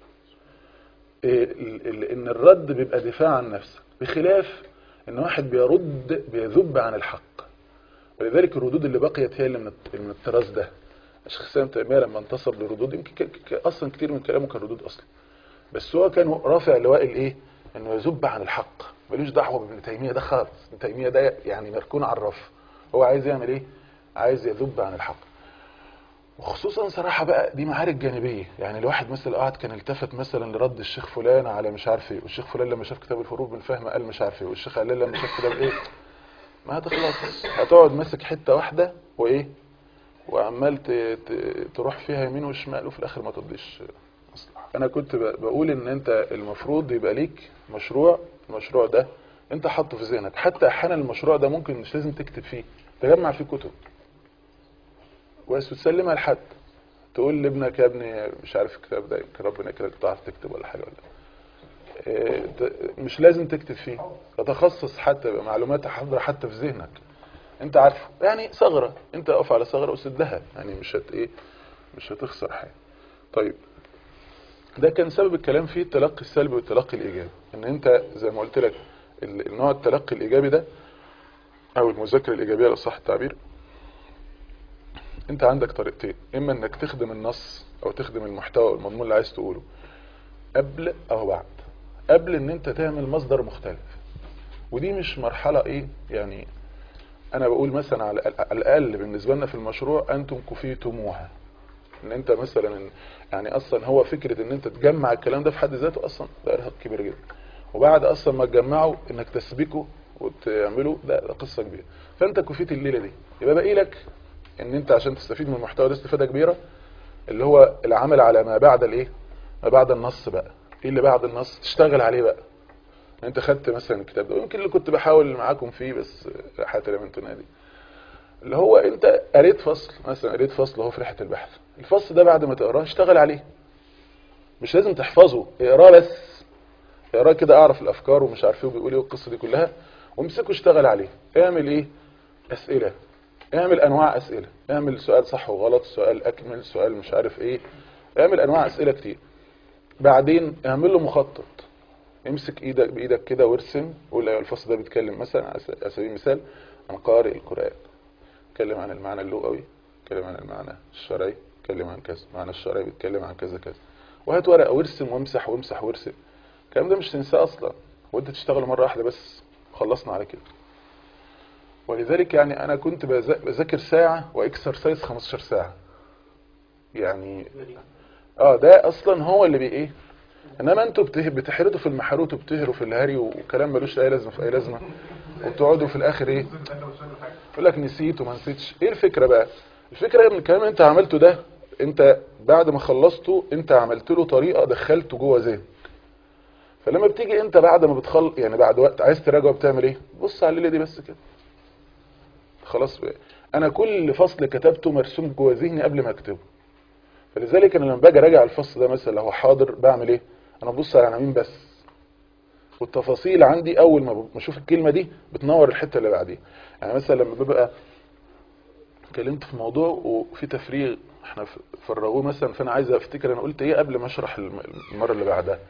إيه ال- ال- ان الرد بيبقى دفاع عن نفسك بخلاف ان واحد بيرد بيذب عن الحق ولذلك الردود اللي بقيت هي اللي من الت- من الطراز ده الشيخ سام تيميه لما انتصب لردود يمكن ك- ك- اصلا كتير من كلامه كان ردود اصلا بس هو كان رافع لواء الايه انه يذب عن الحق ملوش دعوه بابن تيميه ده خالص ابن تيميه ده يعني مركون على الرف هو عايز يعمل ايه عايز يذب عن الحق وخصوصا صراحة بقى دي معارك جانبية يعني الواحد مثلا قاعد كان التفت مثلا لرد الشيخ فلان على مش عارف ايه والشيخ فلان لما شاف كتاب الفروق بالفهم قال مش عارف ايه والشيخ قال لما شاف كتاب ايه ما هتخلص هتقعد ماسك حته واحده وايه وعمال ت- ت- تروح فيها يمين وشمال وفي الاخر ما تقضيش مصلحه انا كنت ب- بقول ان انت المفروض يبقى ليك مشروع المشروع ده انت حاطه في ذهنك حتى احيانا المشروع ده ممكن مش لازم تكتب فيه تجمع فيه كتب وتسلمها لحد تقول لابنك يا ابني مش عارف الكتاب ده يمكن ربنا كده تعرف تكتب ولا حاجه ولا إيه، ت- مش لازم تكتب فيه تتخصص حتى يبقى معلومات حاضره حتى في ذهنك انت عارفه يعني ثغره انت اقف على ثغره وسدها يعني مش هت ايه مش هتخسر حاجه طيب ده كان سبب الكلام فيه التلقي السلبي والتلقي الايجابي ان انت زي ما قلت لك ال- النوع التلقي الايجابي ده او المذاكره الايجابيه لو صح التعبير انت عندك طريقتين اما انك تخدم النص او تخدم المحتوى والمضمون اللي عايز تقوله قبل او بعد قبل ان انت تعمل مصدر مختلف ودي مش مرحلة ايه يعني انا بقول مثلا على على الاقل بالنسبة لنا في المشروع انتم كفيتموها ان انت مثلا يعني اصلا هو فكرة ان انت تجمع الكلام ده في حد ذاته اصلا ده ارهاق كبير جدا وبعد اصلا ما تجمعه انك تسبكه وتعمله ده, ده قصة كبيرة فانت كفيت الليلة دي يبقى باقي لك ان انت عشان تستفيد من المحتوى ده استفادة كبيرة اللي هو العمل على ما بعد الايه ما بعد النص بقى ايه اللي بعد النص تشتغل عليه بقى انت خدت مثلا الكتاب ده ويمكن اللي كنت بحاول معاكم فيه بس حتى لم تنادي اللي هو انت قريت فصل مثلا قريت فصل اهو في رحله البحث الفصل ده بعد ما تقراه اشتغل عليه مش لازم تحفظه اقراه بس اقراه كده اعرف الافكار ومش عارف ايه وبيقول ايه والقصه دي كلها وامسكه اشتغل عليه اعمل ايه اسئله اعمل انواع اسئله اعمل سؤال صح وغلط سؤال اكمل سؤال مش عارف ايه اعمل انواع اسئله كتير بعدين اعمل له مخطط امسك ايدك بايدك كده وارسم قول ايوه الفصل ده بيتكلم مثلا على س- على سبيل المثال عن قارئ القران اتكلم عن المعنى اللغوي اتكلم عن المعنى الشرعي اتكلم عن كذا المعنى الشرعي بيتكلم عن كذا كذا وهات ورقه وارسم وامسح وامسح وارسم الكلام ده مش تنساه اصلا وانت تشتغل مره واحده بس خلصنا على كده ولذلك يعني انا كنت بذا- بذاكر ساعه واكسرسايز 15 ساعه يعني اه ده اصلا هو اللي بي ايه انما انتوا بته- بتحرتوا في المحروت وبتهروا في الهري وكلام ملوش اي لازمه في اي لازمه وبتقعدوا في الاخر ايه يقول لك نسيت وما نسيتش ايه الفكره بقى الفكره ان الكلام اللي انت عملته ده انت بعد ما خلصته انت عملت له طريقه دخلته جوه ذهنك فلما بتيجي انت بعد ما بتخل يعني بعد وقت عايز تراجعه بتعمل ايه بص على الليله دي بس كده خلاص بقى. انا كل فصل كتبته مرسوم جوه ذهني قبل ما اكتبه فلذلك انا لما باجي اراجع الفصل ده مثلا لو هو حاضر بعمل ايه انا ببص على العناوين بس والتفاصيل عندي اول ما بشوف الكلمه دي بتنور الحته اللي بعديها يعني مثلا لما ببقى اتكلمت في موضوع وفي تفريغ احنا ف- فرغوه مثلا فانا عايز افتكر انا قلت ايه قبل ما اشرح الم- المره اللي بعدها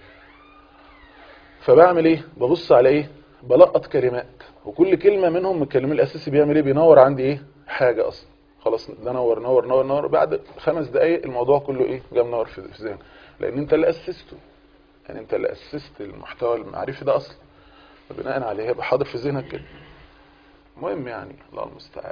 فبعمل ايه ببص على ايه بلقط كلمات وكل كلمه منهم من الكلام الاساسي بيعمل ايه بينور عندي ايه حاجه اصلا خلاص ده نور نور نور نور بعد خمس دقايق الموضوع كله ايه جاب نور في في ذهني لان انت اللي اسسته يعني انت اللي اسست المحتوى المعرفي ده اصلا فبناء عليه هيبقى حاضر في ذهنك كده المهم يعني الله المستعان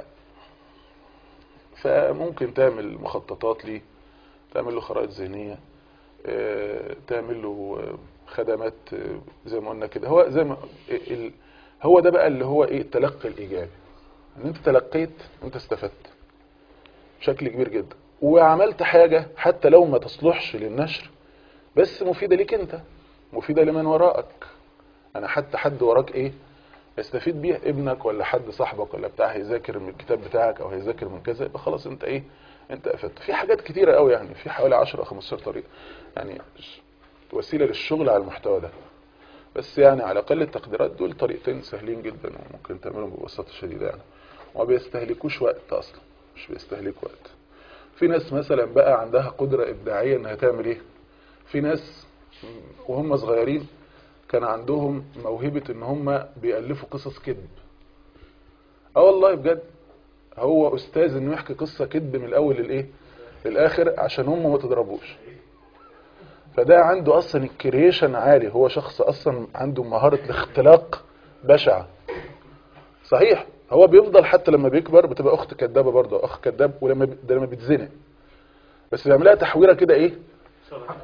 فممكن تعمل مخططات ليه تعمل له خرائط ذهنيه آه، تعمل له آه، خدمات آه، زي ما قلنا كده هو زي ما ال- هو ده بقى اللي هو ايه التلقي الايجابي ان انت تلقيت انت استفدت بشكل كبير جدا وعملت حاجة حتى لو ما تصلحش للنشر بس مفيدة ليك انت مفيدة لمن وراءك انا حتى حد وراك ايه يستفيد بيها ابنك ولا حد صاحبك ولا بتاع هيذاكر من الكتاب بتاعك او هيذاكر من كذا يبقى خلاص انت ايه انت افدت في حاجات كتيرة قوي يعني في حوالي 10 او 15 طريقة يعني ش- وسيلة للشغل على المحتوى ده بس يعني على اقل التقديرات دول طريقتين سهلين جدا وممكن تعملهم ببساطة شديدة يعني وما بيستهلكوش وقت اصلا مش بيستهلك وقت في ناس مثلا بقى عندها قدرة إبداعية إنها تعمل إيه في ناس وهم صغيرين كان عندهم موهبة إن هم بيألفوا قصص كذب اه والله بجد هو أستاذ إنه يحكي قصة كذب من الأول للإيه للآخر عشان هم ما تضربوش فده عنده أصلا الكرييشن عالي هو شخص أصلا عنده مهارة الاختلاق بشعة صحيح هو بيفضل حتى لما بيكبر بتبقى اخت كدابه برضه اخ كداب ولما بي- ده لما بيتزنق بس بيعملها تحويره كده ايه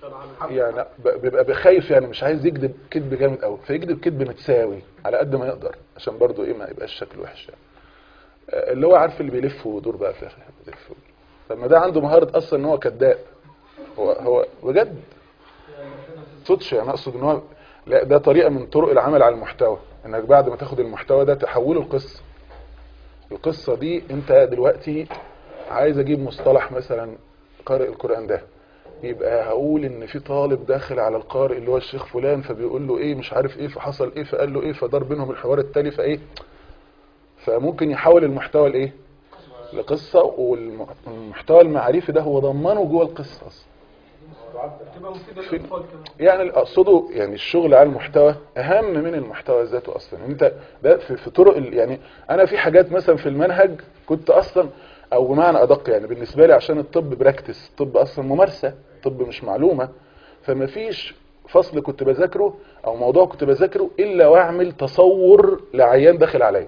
يعني ب- بيبقى بخايف يعني مش عايز يكذب كذب جامد قوي فيكذب كذب متساوي على قد ما يقدر عشان برضو ايه ما يبقاش شكله وحش يعني. آه، اللي هو عارف اللي بيلف ويدور بقى في الاخر بيلف ويدور. فما ده عنده مهارة اصلا ان هو كذاب هو هو بجد صوتش يعني اقصد ان هو لا ده طريقة من طرق العمل على المحتوى انك بعد ما تاخد المحتوى ده تحوله لقصة القصة دي انت دلوقتي عايز اجيب مصطلح مثلا قارئ القرآن ده يبقى هقول ان في طالب داخل على القارئ اللي هو الشيخ فلان فبيقول له ايه مش عارف ايه فحصل ايه فقال له ايه فدار بينهم الحوار التالي فايه فممكن يحول المحتوى لايه لقصة والمحتوى المعرفي ده هو ضمنه جوه القصة أصلا. تبقى مفيدة في- للأطفال كمان يعني اللي اقصده يعني الشغل على المحتوى اهم من المحتوى ذاته اصلا انت ده في, في طرق ال- يعني انا في حاجات مثلا في المنهج كنت اصلا او بمعنى ادق يعني بالنسبه لي عشان الطب براكتس الطب اصلا ممارسه طب مش معلومه فما فيش فصل كنت بذاكره او موضوع كنت بذاكره الا واعمل تصور لعيان داخل عليا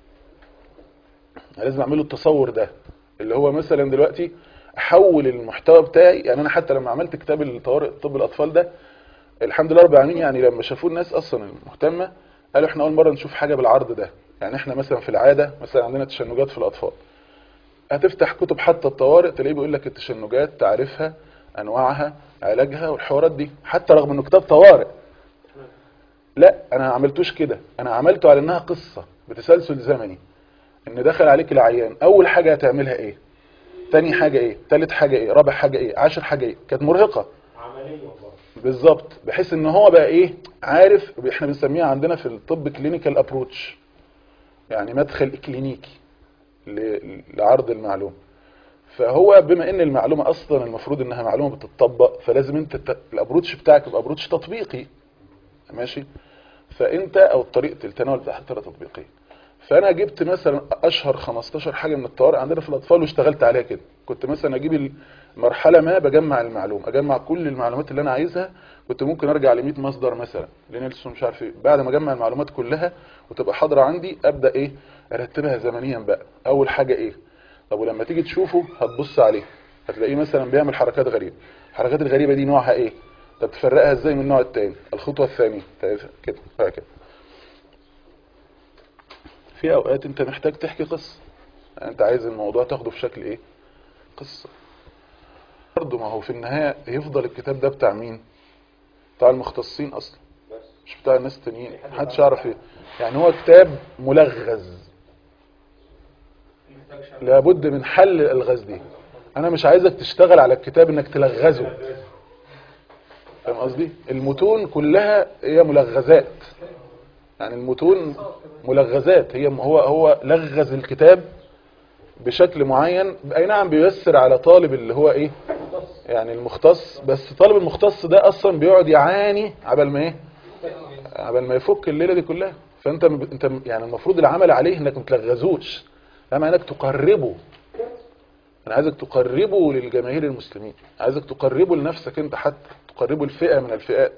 لازم اعمله التصور ده اللي هو مثلا دلوقتي احول المحتوى بتاعي يعني انا حتى لما عملت كتاب الطوارئ طب الاطفال ده الحمد لله رب العالمين يعني لما شافوه الناس اصلا المهتمه قالوا احنا اول مره نشوف حاجه بالعرض ده يعني احنا مثلا في العاده مثلا عندنا تشنجات في الاطفال هتفتح كتب حتى الطوارئ تلاقيه بيقول لك التشنجات تعرفها انواعها علاجها والحوارات دي حتى رغم انه كتاب طوارئ لا انا ما عملتوش كده انا عملته على انها قصه بتسلسل زمني ان دخل عليك العيان اول حاجه هتعملها ايه تاني حاجه ايه تالت حاجه ايه رابع حاجه ايه عاشر حاجه ايه كانت مرهقه بالظبط بحيث ان هو بقى ايه عارف احنا بنسميها عندنا في الطب كلينيكال ابروتش يعني مدخل كلينيكي ل- لعرض المعلومه فهو بما ان المعلومه اصلا المفروض انها معلومه بتطبق فلازم انت الت- الابروتش بتاعك يبقى ابروتش تطبيقي ماشي فانت او طريقه التناول بتاعتك طريقه تطبيقيه فانا جبت مثلا اشهر 15 حاجه من الطوارئ عندنا في الاطفال واشتغلت عليها كده كنت مثلا اجيب مرحله ما بجمع المعلومه اجمع كل المعلومات اللي انا عايزها كنت ممكن ارجع ل 100 مصدر مثلا لنيلسون مش عارف ايه بعد ما اجمع المعلومات كلها وتبقى حاضره عندي ابدا ايه ارتبها زمنيا بقى اول حاجه ايه طب ولما تيجي تشوفه هتبص عليه هتلاقيه مثلا بيعمل حركات غريبه الحركات الغريبه دي نوعها ايه طب تفرقها ازاي من النوع التاني الخطوه الثانيه تلاتة، كده هكذا في اوقات انت محتاج تحكي قصه يعني انت عايز الموضوع تاخده في شكل ايه قصه برضه ما هو في النهايه يفضل الكتاب ده بتاع مين بتاع المختصين اصلا مش بتاع الناس التانيين محدش يعرف ايه يعني هو كتاب ملغز لابد من حل الالغاز دي انا مش عايزك تشتغل على الكتاب انك تلغزه فاهم قصدي المتون كلها هي ملغزات يعني المتون ملغزات هي هو هو لغز الكتاب بشكل معين اي نعم بييسر على طالب اللي هو ايه يعني المختص بس طالب المختص ده اصلا بيقعد يعاني عبال ما ايه عبال ما يفك الليله دي كلها فانت انت يعني المفروض العمل عليه انك ما تلغزوش اما انك تقربه انا عايزك تقربه للجماهير المسلمين عايزك تقربه لنفسك انت حتى تقربه لفئه من الفئات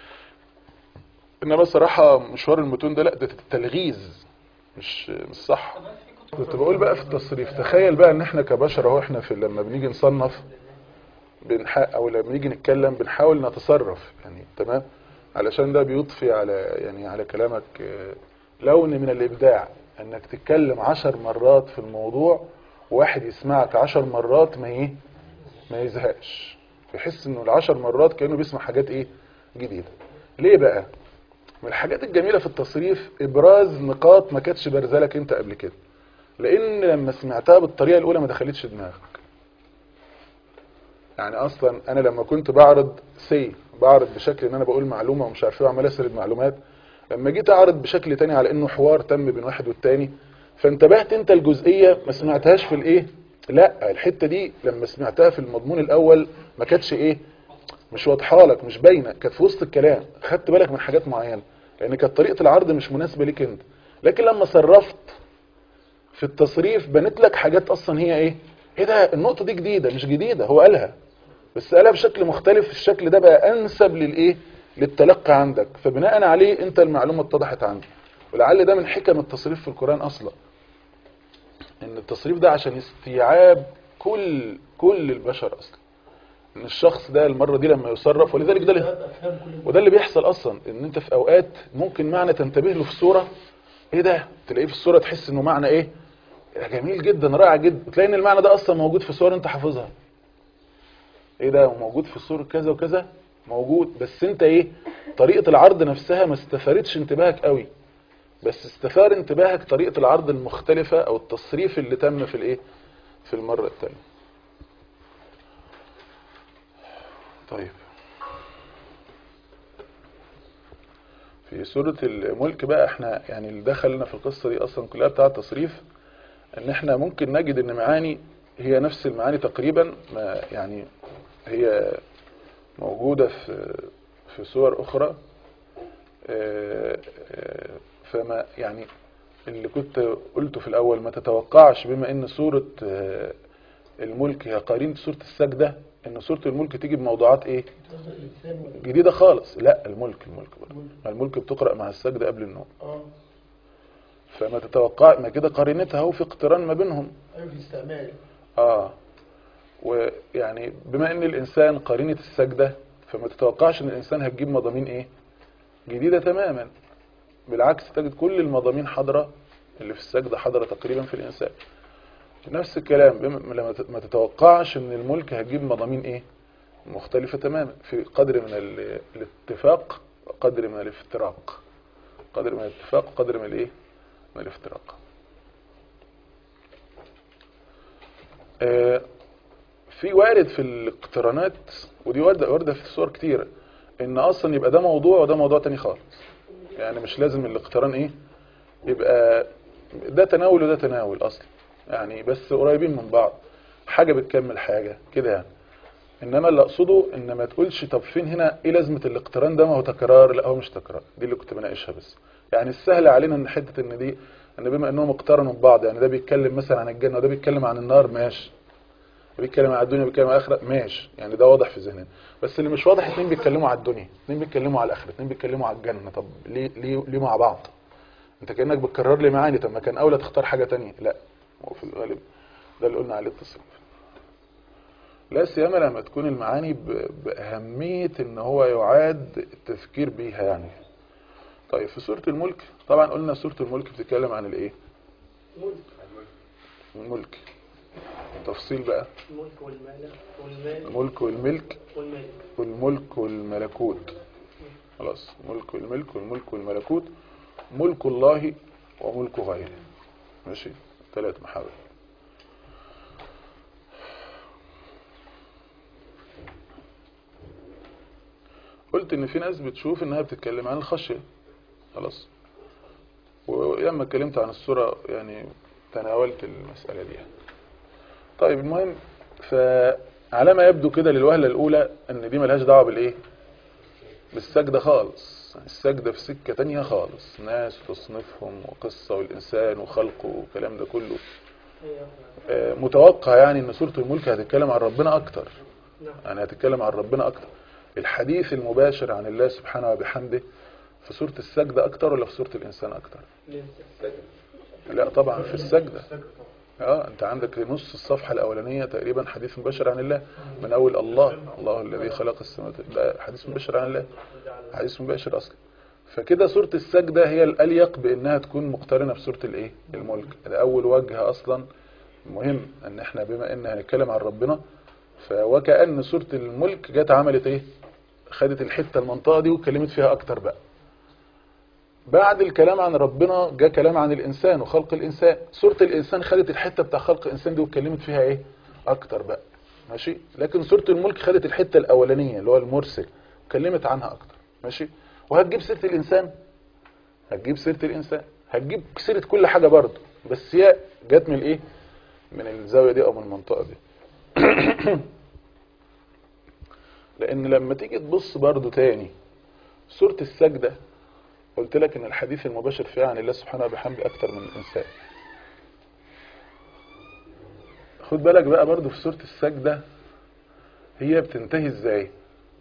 انما صراحه مشوار المتون ده لا ده تلغيز مش مش صح كنت بقول بقى في التصريف تخيل بقى ان احنا كبشر اهو احنا في لما بنيجي نصنف بنح... او لما نيجي نتكلم بنحاول نتصرف يعني تمام علشان ده بيضفي على يعني على كلامك آه، لون من الابداع انك تتكلم عشر مرات في الموضوع واحد يسمعك عشر مرات ما ايه ما يزهقش يحس انه العشر مرات كانه بيسمع حاجات ايه جديده ليه بقى من الحاجات الجميله في التصريف ابراز نقاط ما كانتش بارزالك انت قبل كده لان لما سمعتها بالطريقه الاولى ما دخلتش دماغك يعني اصلا انا لما كنت بعرض سي بعرض بشكل ان انا بقول معلومه ومش عارف ايه وعمال اسرد معلومات لما جيت اعرض بشكل تاني على انه حوار تم بين واحد والتاني فانتبهت انت الجزئيه ما سمعتهاش في الايه لا الحته دي لما سمعتها في المضمون الاول ما كانتش ايه مش واضحه لك مش باينه كانت في وسط الكلام خدت بالك من حاجات معينه لان كانت طريقه العرض مش مناسبه ليك انت لكن لما صرفت في التصريف بنت لك حاجات اصلا هي ايه ايه ده النقطه دي جديده مش جديده هو قالها بس قالها بشكل مختلف الشكل ده بقى انسب للايه للتلقي عندك فبناء عليه انت المعلومه اتضحت عندك ولعل ده من حكم التصريف في القران اصلا ان التصريف ده عشان استيعاب كل كل البشر اصلا ان الشخص ده المره دي لما يصرف ولذلك ده اللي- افهم كل وده اللي بيحصل اصلا ان انت في اوقات ممكن معنى تنتبه له في صوره ايه ده تلاقيه في الصوره تحس انه معنى ايه جميل جدا رائع جدا تلاقي ان المعنى ده اصلا موجود في صور انت حافظها ايه ده موجود في صورة كذا وكذا موجود بس انت ايه طريقة العرض نفسها ما استفادتش انتباهك قوي بس استفاد انتباهك طريقة العرض المختلفة او التصريف اللي تم في الايه في المرة الثانية طيب في سورة الملك بقى احنا يعني اللي دخلنا في القصة دي اصلا كلها بتاع التصريف ان احنا ممكن نجد ان معاني هي نفس المعاني تقريبا ما يعني هي موجودة في في صور اخرى آه، آه، فما يعني اللي كنت قلته في الاول ما تتوقعش بما ان سورة آه، الملك هي قرينة سورة السجدة ان سورة الملك تيجي بموضوعات ايه قصدك الانسان ولا- جديدة خالص لا الملك الملك برضه الملك بتقرأ مع السجدة قبل النوم اه فما تتوقع ما كده قرينتها هو في اقتران ما بينهم ايوه في استعمال اه ويعني بما ان الانسان قرينة السجدة فما تتوقعش ان الانسان هتجيب مضامين ايه جديدة تماما بالعكس تجد كل المضامين حاضرة اللي في السجدة حاضرة تقريبا في الانسان نفس الكلام بما- لما ت- ما تتوقعش ان الملك هتجيب مضامين ايه مختلفة تماما في قدر من ال- الاتفاق وقدر من الافتراق قدر من الاتفاق وقدر من الايه من الافتراق آه، في وارد في الاقترانات ودي وارده وارده في صور كتيره ان اصلا يبقى ده موضوع وده موضوع تاني خالص يعني مش لازم الاقتران ايه يبقى ده تناول وده تناول اصلا يعني بس قريبين من بعض حاجه بتكمل حاجه كده يعني انما اللي اقصده ان ما تقولش طب فين هنا ايه لازمه الاقتران ده ما هو تكرار لا هو مش تكرار دي اللي كنت بناقشها بس يعني السهل علينا ان حته ان دي ان بما انهم اقترنوا ببعض يعني ده بيتكلم مثلا عن الجنه وده بيتكلم عن النار ماشي بيتكلم عن الدنيا بيتكلم عن الاخره ماشي يعني ده واضح في ذهننا بس اللي مش واضح اتنين بيتكلموا على الدنيا اتنين بيتكلموا على الاخره اتنين بيتكلموا على الجنه طب ليه ليه ليه مع بعض انت كانك بتكرر لي معاني طب ما كان اولى تختار حاجه تانية لا هو في الغالب ده اللي قلنا عليه التصريف لا سيما لما تكون المعاني ب- بأهمية ان هو يعاد التفكير بيها يعني طيب في سورة الملك طبعا قلنا سورة الملك بتتكلم عن الايه الملك تفصيل بقى الملك والمال والمال الملك والملك والمال والملك والملكوت خلاص ملك والملك والملك والملكوت ملك الله وملك غيره ماشي ثلاث محاور قلت ان في ناس بتشوف انها بتتكلم عن الخشية خلاص ولما اتكلمت عن السورة يعني تناولت المسألة دي طيب المهم فعلى ما يبدو كده للوهلة الأولى ان دي ملهاش دعوة بالايه بالسجدة خالص السجدة في سكة تانية خالص ناس تصنيفهم وقصة والإنسان وخلقه والكلام ده كله آه، متوقع يعني ان سورة الملك هتتكلم عن ربنا اكتر نعم يعني هتتكلم عن ربنا اكتر الحديث المباشر عن الله سبحانه وبحمده في سورة السجدة اكتر ولا في سورة الانسان اكتر لا طبعا في السجدة اه انت عندك نص الصفحة الاولانية تقريبا حديث مباشر عن الله من اول الله الله الذي خلق السماوات ده حديث مباشر عن الله حديث مباشر اصلا فكده سورة السجدة هي الاليق بانها تكون مقترنة بسورة الايه الملك ده اول وجه اصلا مهم ان احنا بما ان هنتكلم عن ربنا فوكأن سورة الملك جت عملت ايه خدت الحتة المنطقة دي واتكلمت فيها اكتر بقى بعد الكلام عن ربنا جاء كلام عن الانسان وخلق الانسان سورة الانسان خدت الحتة بتاع خلق الانسان دي واتكلمت فيها ايه اكتر بقى ماشي لكن سورة الملك خدت الحتة الاولانية اللي هو المرسل واتكلمت عنها اكتر ماشي وهتجيب سيرة الانسان هتجيب سيرة الانسان هتجيب سيرة كل حاجة برضه بس هي جت من الايه من الزاوية دي او من المنطقة دي لان لما تيجي تبص برضه تاني سورة السجدة قلت لك ان الحديث المباشر فيها عن الله سبحانه وبحمده اكتر من الانسان خد بالك بقى برضه في سورة السجدة هي بتنتهي ازاي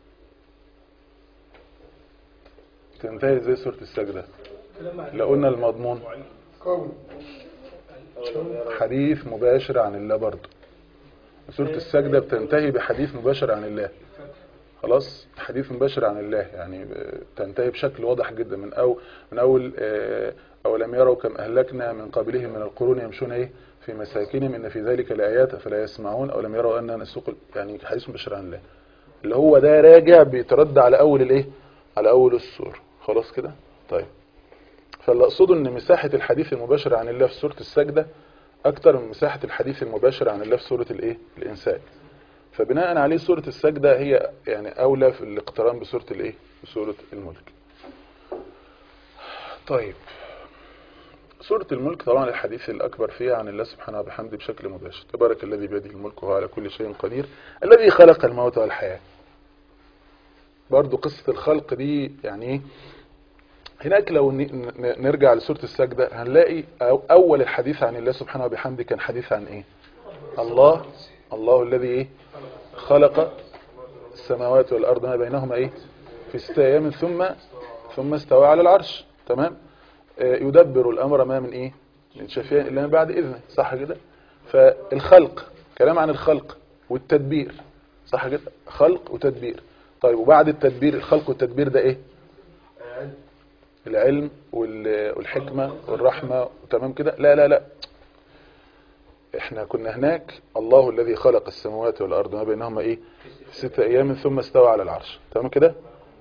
بتنتهي ازاي سورة السجدة لو قلنا المضمون كون حديث مباشر عن الله برضه سورة السجدة بتنتهي بحديث مباشر عن الله خلاص حديث مباشر عن الله يعني ب- تنتهي بشكل واضح جدا من أو من أول آه، أولم يروا كم أهلكنا من قبلهم من القرون يمشون إيه في مساكنهم إن في ذلك لآيات فلا يسمعون أولم يروا أننا نسوق ال- يعني حديث مباشر عن الله اللي هو ده راجع بيترد على أول الإيه على أول السور خلاص كده طيب فاللي أقصده إن مساحة الحديث المباشر عن الله في سورة السجدة أكتر من مساحة الحديث المباشر عن الله في سورة الإيه الإنسان فبناء عليه سورة السجدة هي يعني أولى في الاقتران بسورة الإيه بسورة الملك طيب سورة الملك طبعا الحديث الأكبر فيها عن الله سبحانه وبحمده بشكل مباشر تبارك الذي بيده الملك وهو على كل شيء قدير الذي خلق الموت والحياة برضو قصة الخلق دي يعني ايه هناك لو ن- ن- نرجع لسورة السجدة هنلاقي أو- أول الحديث عن الله سبحانه وبحمده كان حديث عن إيه الله الله الذي إيه خلق السماوات والأرض ما بينهما إيه في ستة أيام ثم ثم استوى على العرش تمام آه، يدبر الأمر ما من إيه من شفيع إلا من بعد إذنه صح كده فالخلق كلام عن الخلق والتدبير صح كده خلق وتدبير طيب وبعد التدبير الخلق والتدبير ده إيه العلم وال- والحكمة والرحمة تمام كده لا لا لا احنا كنا هناك الله الذي خلق السماوات والأرض ما بينهما ايه في ستة ايام ثم استوى على العرش تمام كده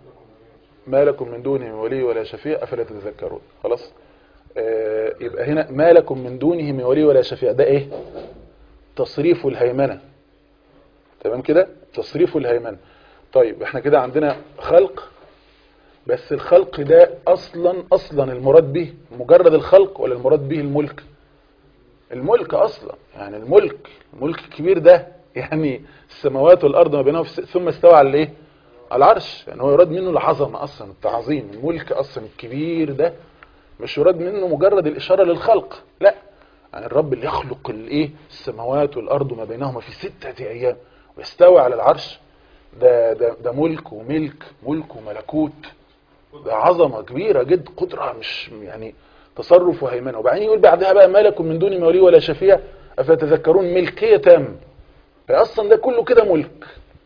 ما لكم من دونه من ولي ولا شفيع افلا تتذكرون خلاص آه يبقى هنا ما لكم من دونه من ولي ولا شفيع ده ايه تصريف الهيمنة تمام كده تصريف الهيمنة طيب احنا كده عندنا خلق بس الخلق ده اصلا اصلا المراد به مجرد الخلق ولا المراد به الملك الملك اصلا يعني الملك الملك الكبير ده يعني السماوات والارض ما بينهم في س- ثم استوى على الايه على العرش يعني هو يراد منه العظمه اصلا التعظيم الملك اصلا الكبير ده مش يراد منه مجرد الاشاره للخلق لا يعني الرب اللي يخلق الايه السماوات والارض ما بينهما في ستة ايام ويستوى على العرش ده ده ده ملك وملك ملك وملكوت ده عظمة كبيرة جد قدرة مش يعني تصرف وهيمنة وبعدين يقول بعدها بقى ما لكم من دون ولي ولا شفيع أفتذكرون ملكية تام أصلا ده كله كده ملك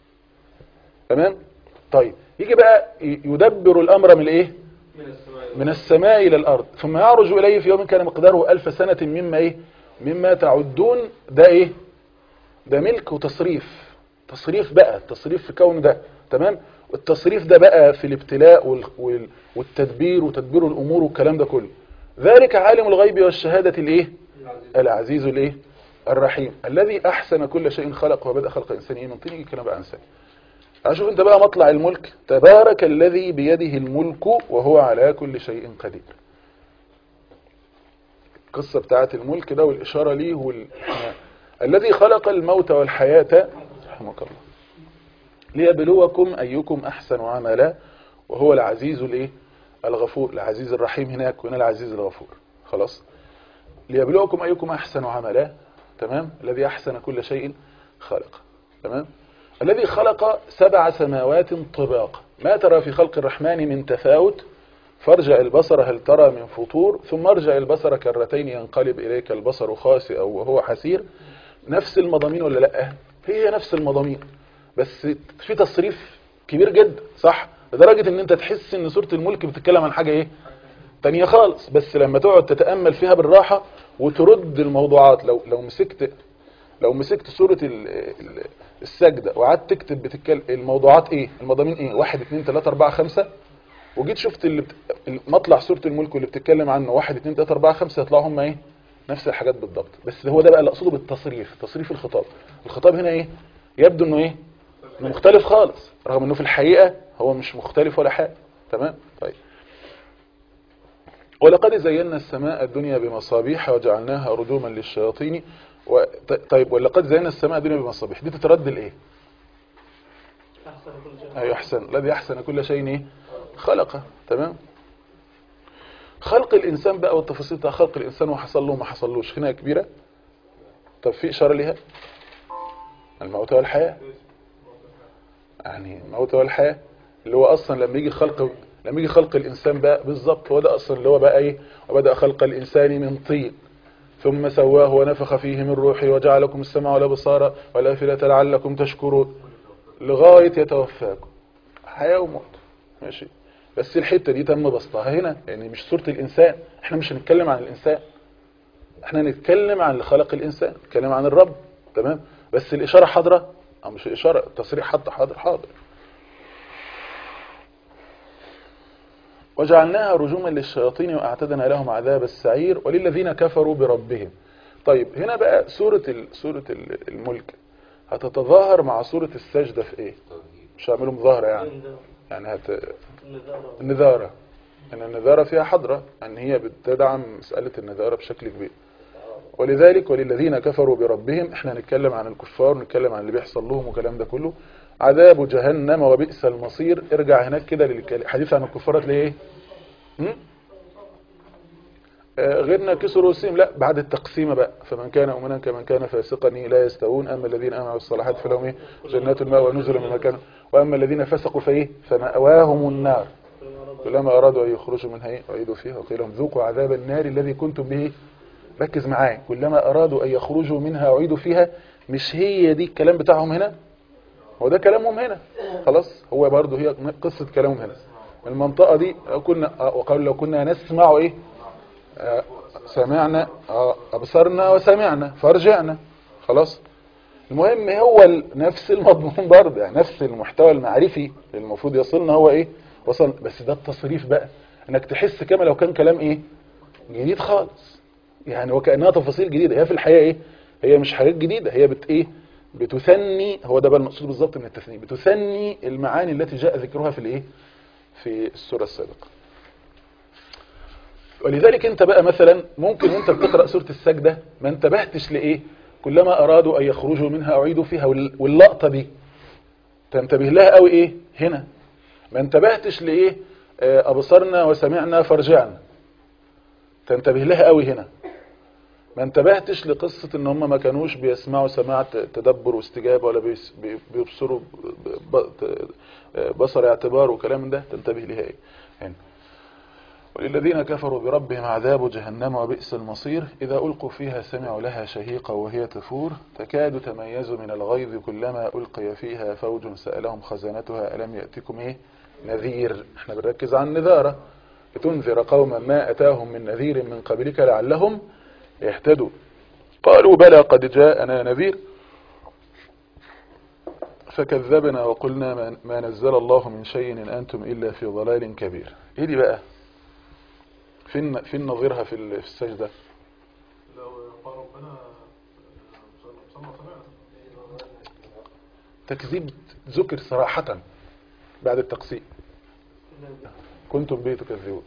تمام طيب يجي بقى ي- يدبر الأمر من الإيه من السماء إلى الأرض ثم يعرج إليه في يوم كان مقداره ألف سنة مما إيه مما تعدون ده إيه ده ملك وتصريف تصريف بقى تصريف في كون ده تمام التصريف ده بقى في الابتلاء وال- وال- والتدبير وتدبير الأمور والكلام ده كله ذلك عالم الغيب والشهادة الايه العزيز الايه الرحيم الذي أحسن كل شيء خلق وبدأ خلق إنسان إيه من طين يجي كلام بقى إنسان أشوف أنت بقى مطلع الملك تبارك الذي بيده الملك وهو على كل شيء قدير القصة بتاعت الملك ده والإشارة ليه وال... الذي خلق الموت والحياة رحمك الله ليبلوكم أيكم أحسن عملا وهو العزيز الايه الغفور العزيز الرحيم هناك وهنا العزيز الغفور خلاص ليبلوكم أيكم أحسن عملا تمام الذي أحسن كل شيء خلق تمام الذي خلق سبع سماوات طباقا ما ترى في خلق الرحمن من تفاوت فارجع البصر هل ترى من فطور ثم ارجع البصر كرتين ينقلب إليك البصر خاسئا وهو حسير نفس المضامين ولا لا هي نفس المضامين بس في تصريف كبير جدا صح لدرجة ان انت تحس ان سورة الملك بتتكلم عن حاجة ايه تانية خالص بس لما تقعد تتأمل فيها بالراحة وترد الموضوعات لو لو مسكت لو مسكت سورة ال- ال- السجدة وقعدت تكتب بتتكلم الموضوعات ايه المضامين ايه واحد اتنين تلاتة اربعة خمسة وجيت شفت اللي بت... مطلع سورة الملك واللي بتتكلم عنه واحد اتنين تلاتة اربعة خمسة يطلعوا هم ايه نفس الحاجات بالضبط بس هو ده بقى اللي اقصده بالتصريف تصريف الخطاب الخطاب هنا ايه يبدو انه ايه انه مختلف خالص رغم انه في الحقيقة هو مش مختلف ولا حاجة تمام طيب ولقد زينا السماء الدنيا بمصابيح وجعلناها رجوما للشياطين و... ط- طيب ولقد زينا السماء الدنيا بمصابيح دي تترد لايه أحسن كل شيء ايوه احسن الذي احسن كل شيء ايه خلقه تمام خلق الانسان بقى والتفاصيل بتاع خلق الانسان وحصل له وما حصلوش خناقه كبيره طب في اشاره ليها الموت والحياه يعني الموت والحياه اللي هو اصلا لما يجي خلق لما يجي خلق الانسان بقى بالظبط هو ده اصلا اللي هو بقى ايه وبدا خلق الانسان من طين ثم سواه ونفخ فيه من روحه وجعلكم السمع والابصار والافئده لعلكم تشكرون لغايه يتوفاكم حياه وموت ماشي بس الحته دي تم بسطها هنا يعني مش صوره الانسان احنا مش هنتكلم عن الانسان احنا نتكلم عن اللي خلق الانسان نتكلم عن الرب تمام بس الاشاره حاضره او مش الاشاره التصريح حتى حاضر حاضر وجعلناها رجوما للشياطين واعتدنا لهم عذاب السعير وللذين كفروا بربهم طيب هنا بقى سورة ال- سورة ال- الملك هتتظاهر مع سورة السجدة في ايه مش هعملوا مظاهرة يعني يعني هت... النذارة النذارة ان النذارة فيها حضرة ان هي بتدعم مسألة النذارة بشكل كبير ولذلك وللذين كفروا بربهم احنا نتكلم عن الكفار ونتكلم عن اللي بيحصل لهم والكلام ده كله عذاب جهنم وبئس المصير ارجع هناك كده للحديث عن الكفار هتلاقي ايه هم؟ آه، غيرنا كسر وسيم لا بعد التقسيمة بقى فمن كان مؤمنا كمن كان فاسقا لا يستوون أما الذين آمنوا بالصالحات فلهم إيه؟ جنات الماء ونزل من مكان وأما الذين فسقوا فإيه فمأواهم النار كلما أرادوا أن يخرجوا منها إيه؟ أعيدوا فيها وقيل لهم ذوقوا عذاب النار الذي كنتم به ركز معايا كلما أرادوا أن يخرجوا منها أعيدوا فيها مش هي دي الكلام بتاعهم هنا هو ده كلامهم هنا خلاص هو برضه هي قصة كلامهم هنا المنطقة دي لو كنا آه، وقالوا لو كنا نسمع إيه آه، سمعنا آه، أبصرنا وسمعنا فرجعنا خلاص المهم هو ال- نفس المضمون برضه يعني نفس المحتوى المعرفي اللي المفروض يصلنا هو ايه وصل بس ده التصريف بقى انك تحس كما لو كان كلام ايه جديد خالص يعني وكأنها تفاصيل جديدة هي في الحقيقة ايه هي مش حاجات جديدة هي بت ايه بتثني هو ده بقى المقصود بالظبط من التثنية بتثني المعاني التي جاء ذكرها في الايه في السورة السابقة ولذلك انت بقى مثلا ممكن وانت بتقرأ سورة السجدة ما انتبهتش لإيه كلما أرادوا أن يخرجوا منها أعيدوا فيها وال- واللقطة دي تنتبه لها قوي إيه هنا ما انتبهتش لإيه آه، أبصرنا وسمعنا فرجعنا تنتبه لها قوي هنا ما انتبهتش لقصة ان هم ما كانوش بيسمعوا سماع ت- تدبر واستجابة ولا بيس- بي- بيبصروا ب- ب- ت- بصر اعتبار وكلام من ده تنتبه لها ايه هنا وللذين كفروا بربهم عذاب جهنم وبئس المصير إذا ألقوا فيها سمعوا لها شهيقا وهي تفور تكاد تميز من الغيظ كلما ألقي فيها فوج سألهم خزنتها ألم يأتكم إيه نذير احنا بنركز عن النذارة لتنذر قوما ما أتاهم من نذير من قبلك لعلهم يهتدوا قالوا بلى قد جاءنا نذير فكذبنا وقلنا ما- ما نزل الله من شيء إن أنتم إلا في ضلال كبير إيه دي بقى فين فين نظيرها في ال- في السجدة لو قال ربنا سمع سمعت تكذيب ذكر صراحة بعد التقسيم كنتم به تكذبون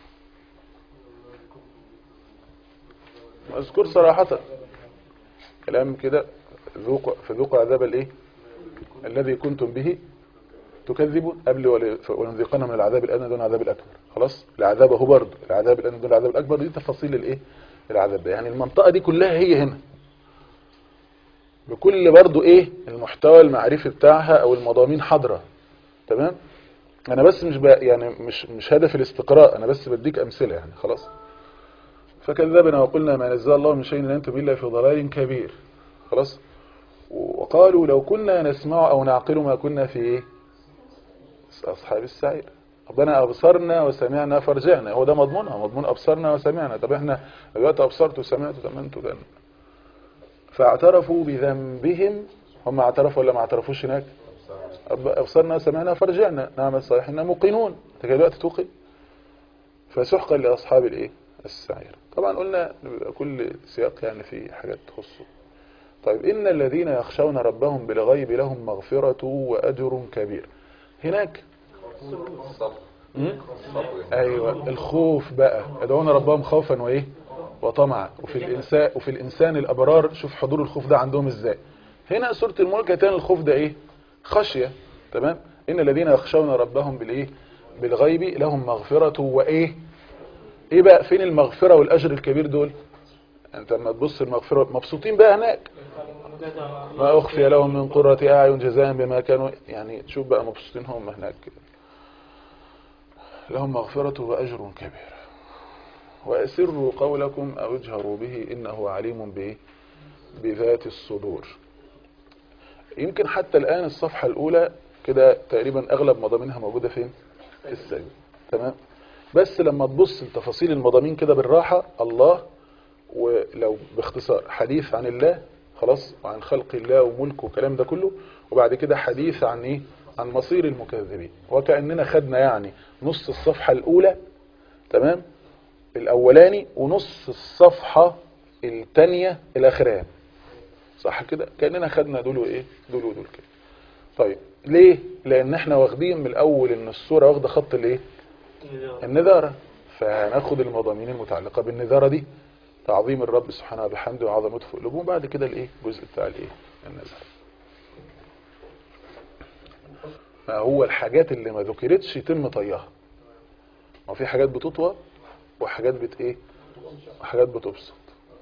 مذكور صراحة كلام كده ذوق فذوقوا عذاب الايه الذي كنتم به تكذبون قبل ول- ولنذيقنا من العذاب الادنى دون العذاب الاكبر خلاص العذاب هو برضه العذاب الادنى دون العذاب الاكبر دي تفاصيل الايه العذاب ده يعني المنطقه دي كلها هي هنا بكل برضه ايه المحتوى المعرفي بتاعها او المضامين حاضره تمام انا بس مش بقى يعني مش مش هدف الاستقراء انا بس بديك امثله يعني خلاص فكذبنا وقلنا ما نزل الله من شيء ان انتم الا في ضلال كبير خلاص وقالوا لو كنا نسمع او نعقل ما كنا في ايه اصحاب السعير ربنا ابصرنا وسمعنا فرجعنا هو ده مضمونها مضمون ابصرنا وسمعنا طب احنا دلوقتي ابصرت وسمعت طب ما انتوا ده فاعترفوا بذنبهم هم اعترفوا ولا ما اعترفوش هناك أب- ابصرنا وسمعنا فرجعنا نعمل صالح إننا موقنون انت كده دلوقتي توقن فسحقا لاصحاب الايه السعير طبعا قلنا بيبقى كل سياق يعني في حاجات تخصه طيب ان الذين يخشون ربهم بالغيب لهم مغفرة واجر كبير هناك م? ايوه الخوف بقى يدعون ربهم خوفا وايه وطمعا وفي الانسان وفي الانسان الابرار شوف حضور الخوف ده عندهم ازاي هنا سوره الملك هتلاقي الخوف ده ايه خشيه تمام ان الذين يخشون ربهم بالايه بالغيب لهم مغفرة وايه ايه بقى فين المغفرة والاجر الكبير دول انت لما تبص المغفرة مبسوطين بقى هناك ما أخفي لهم من قرة أعين جزاء بما كانوا يعني تشوف بقى مبسوطين هم هناك كده لهم مغفرة وأجر كبير وأسروا قولكم أو اجهروا به إنه عليم بإيه بذات الصدور يمكن حتى الآن الصفحة الأولى كده تقريبا أغلب مضامينها موجودة فين في السجن تمام بس لما تبص لتفاصيل المضامين كده بالراحة الله ولو باختصار حديث عن الله خلاص وعن خلق الله وملكه والكلام ده كله وبعد كده حديث عن ايه عن مصير المكذبين وكأننا خدنا يعني نص الصفحة الأولى تمام الأولاني ونص الصفحة الثانية الأخراني صح كده كأننا خدنا دول وإيه دول ودول كده طيب ليه لأن احنا واخدين من الأول إن الصورة واخدة خط الإيه النذارة فهناخد المضامين المتعلقة بالنذارة دي تعظيم الرب سبحانه وبحمده وعظمته في قلوبهم بعد كده الايه الجزء بتاع الايه النذر ما هو الحاجات اللي ما ذكرتش يتم طيها ما في حاجات بتطوى وحاجات بت ايه وحاجات بتبسط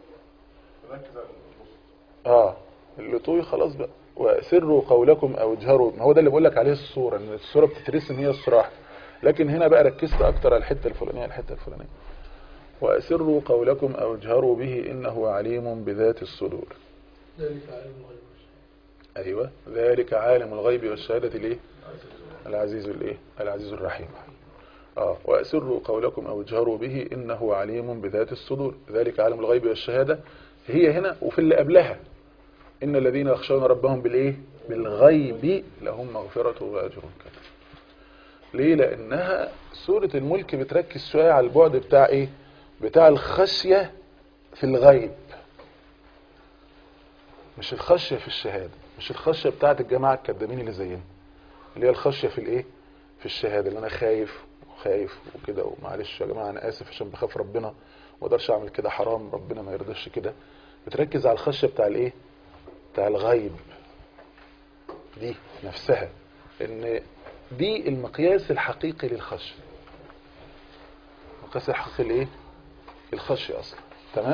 اه اللي طوي خلاص بقى واسروا قولكم او اجهروا ما هو ده اللي بقول لك عليه الصوره ان الصوره بتترسم هي الصراحه لكن هنا بقى ركزت اكتر على الحته الفلانيه الحته الفلانيه واسروا قولكم او اجهروا به انه عليم بذات الصدور ذلك علم الغيب ايوه ذلك عالم الغيب والشهاده الايه العزيز الايه العزيز الرحيم اه واسروا قولكم او اجهروا به انه عليم بذات الصدور ذلك عالم الغيب والشهاده هي هنا وفي اللي قبلها ان الذين يخشون ربهم بالايه بالغيب لهم مغفرة واجر كبير ليه لانها سورة الملك بتركز شوية على البعد بتاع ايه بتاع الخشية في الغيب مش الخشية في الشهادة مش الخشية بتاعت الجماعة الكدامين اللي زينا اللي هي الخشية في الايه في الشهادة اللي انا خايف وخايف وكده ومعلش يا جماعة انا اسف عشان بخاف ربنا ما اقدرش اعمل كده حرام ربنا ما يرضاش كده بتركز على الخشية بتاع الايه بتاع الغيب دي نفسها ان دي المقياس الحقيقي للخشية المقياس الحقيقي لايه الخشية اصلا تمام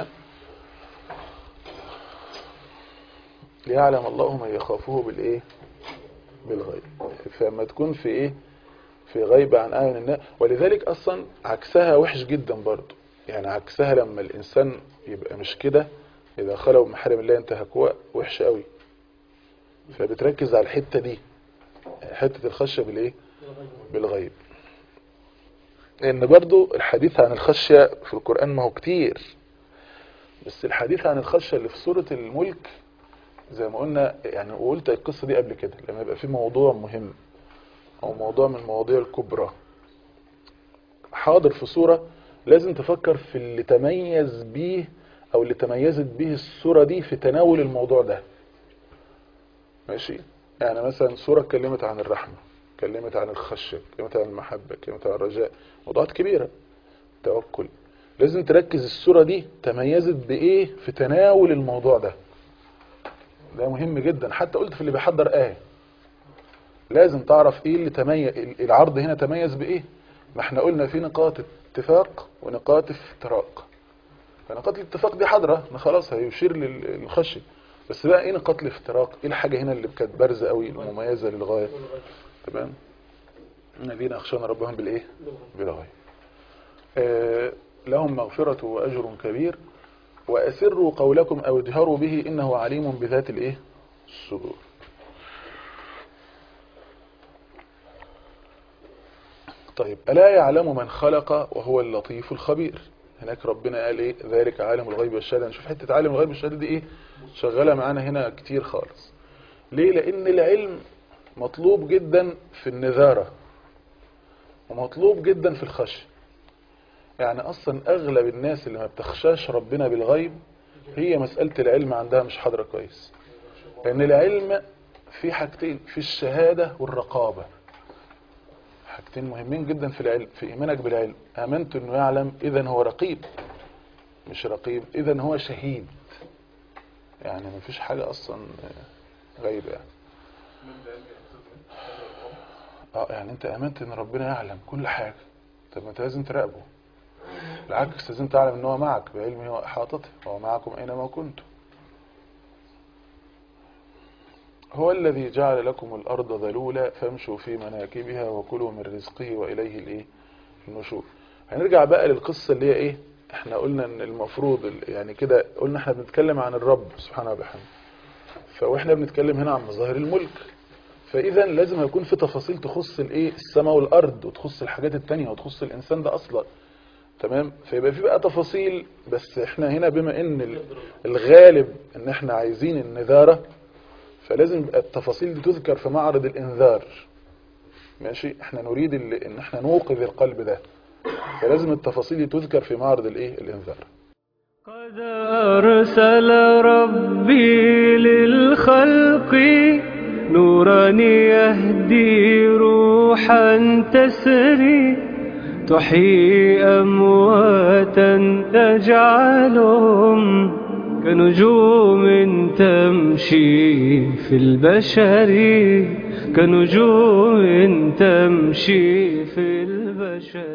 ليعلم الله من يخافه بالايه بالغيب فما تكون في ايه في غيب عن اعين الناس ولذلك اصلا عكسها وحش جدا برضو يعني عكسها لما الانسان يبقى مش كده اذا خلوا بمحارم الله انتهكوها وحش قوي فبتركز على الحتة دي حتة الخشية بالايه بالغيب لان برضو الحديث عن الخشية في القرآن ما هو كتير بس الحديث عن الخشية اللي في سورة الملك زي ما قلنا يعني وقلت القصة دي قبل كده لما يبقى في موضوع مهم او موضوع من المواضيع الكبرى حاضر في صورة لازم تفكر في اللي تميز بيه او اللي تميزت به الصورة دي في تناول الموضوع ده ماشي يعني مثلا صورة اتكلمت عن الرحمة اتكلمت عن الخشية اتكلمت عن المحبة اتكلمت عن الرجاء موضوعات كبيرة توكل لازم تركز الصورة دي تميزت بايه في تناول الموضوع ده ده مهم جدا حتى قلت في اللي بيحضر آية لازم تعرف ايه اللي تميز العرض هنا تميز بايه ما احنا قلنا في نقاط اتفاق ونقاط افتراق فنقاط الاتفاق دي حاضرة ما خلاص هيشير للخشي بس بقى ايه نقاط الافتراق ايه الحاجة هنا اللي كانت بارزة قوي المميزة للغاية تمام الذين يخشون ربهم بالايه بالغاية آه لهم مغفرة واجر كبير واسروا قولكم او اجهروا به انه عليم بذات الايه الصدور طيب ألا يعلم من خلق وهو اللطيف الخبير هناك ربنا قال ايه ذلك عالم الغيب والشهاده نشوف حته عالم الغيب والشهاده دي ايه شغاله معانا هنا كتير خالص ليه لان العلم مطلوب جدا في النذاره ومطلوب جدا في الخشيه يعني اصلا اغلب الناس اللي ما بتخشاش ربنا بالغيب هي مساله العلم عندها مش حاضره كويس لان العلم في حاجتين في الشهاده والرقابه حاجتين مهمين جدا في العلم في ايمانك بالعلم امنت انه يعلم اذا هو رقيب مش رقيب اذا هو شهيد يعني ما فيش حاجة اصلا غيب يعني اه يعني انت امنت ان ربنا يعلم كل حاجة طب ما انت لازم تراقبه بالعكس لازم تعلم ان هو معك بعلمه واحاطته وهو معكم اينما كنتم هو الذي جعل لكم الأرض ذلولا فامشوا في مناكبها وكلوا من رزقه وإليه الإيه النشور هنرجع بقى للقصة اللي هي إيه احنا قلنا ان المفروض ال- يعني كده قلنا احنا بنتكلم عن الرب سبحانه وبحمده فاحنا بنتكلم هنا عن مظاهر الملك فاذا لازم يكون في تفاصيل تخص الايه السماء والارض وتخص الحاجات التانية وتخص الانسان ده اصلا تمام فيبقى في بقى تفاصيل بس احنا هنا بما ان ال- الغالب ان احنا عايزين النذارة فلازم يبقى التفاصيل دي تذكر في معرض الانذار ماشي احنا نريد ال- ان احنا نوقظ القلب ده فلازم التفاصيل دي تذكر في معرض الايه الانذار قد أرسل ربي للخلق نورا يهدي روحا تسري تحيي أمواتا تجعلهم كنجوم تمشي في البشر كنجوم تمشي في البشر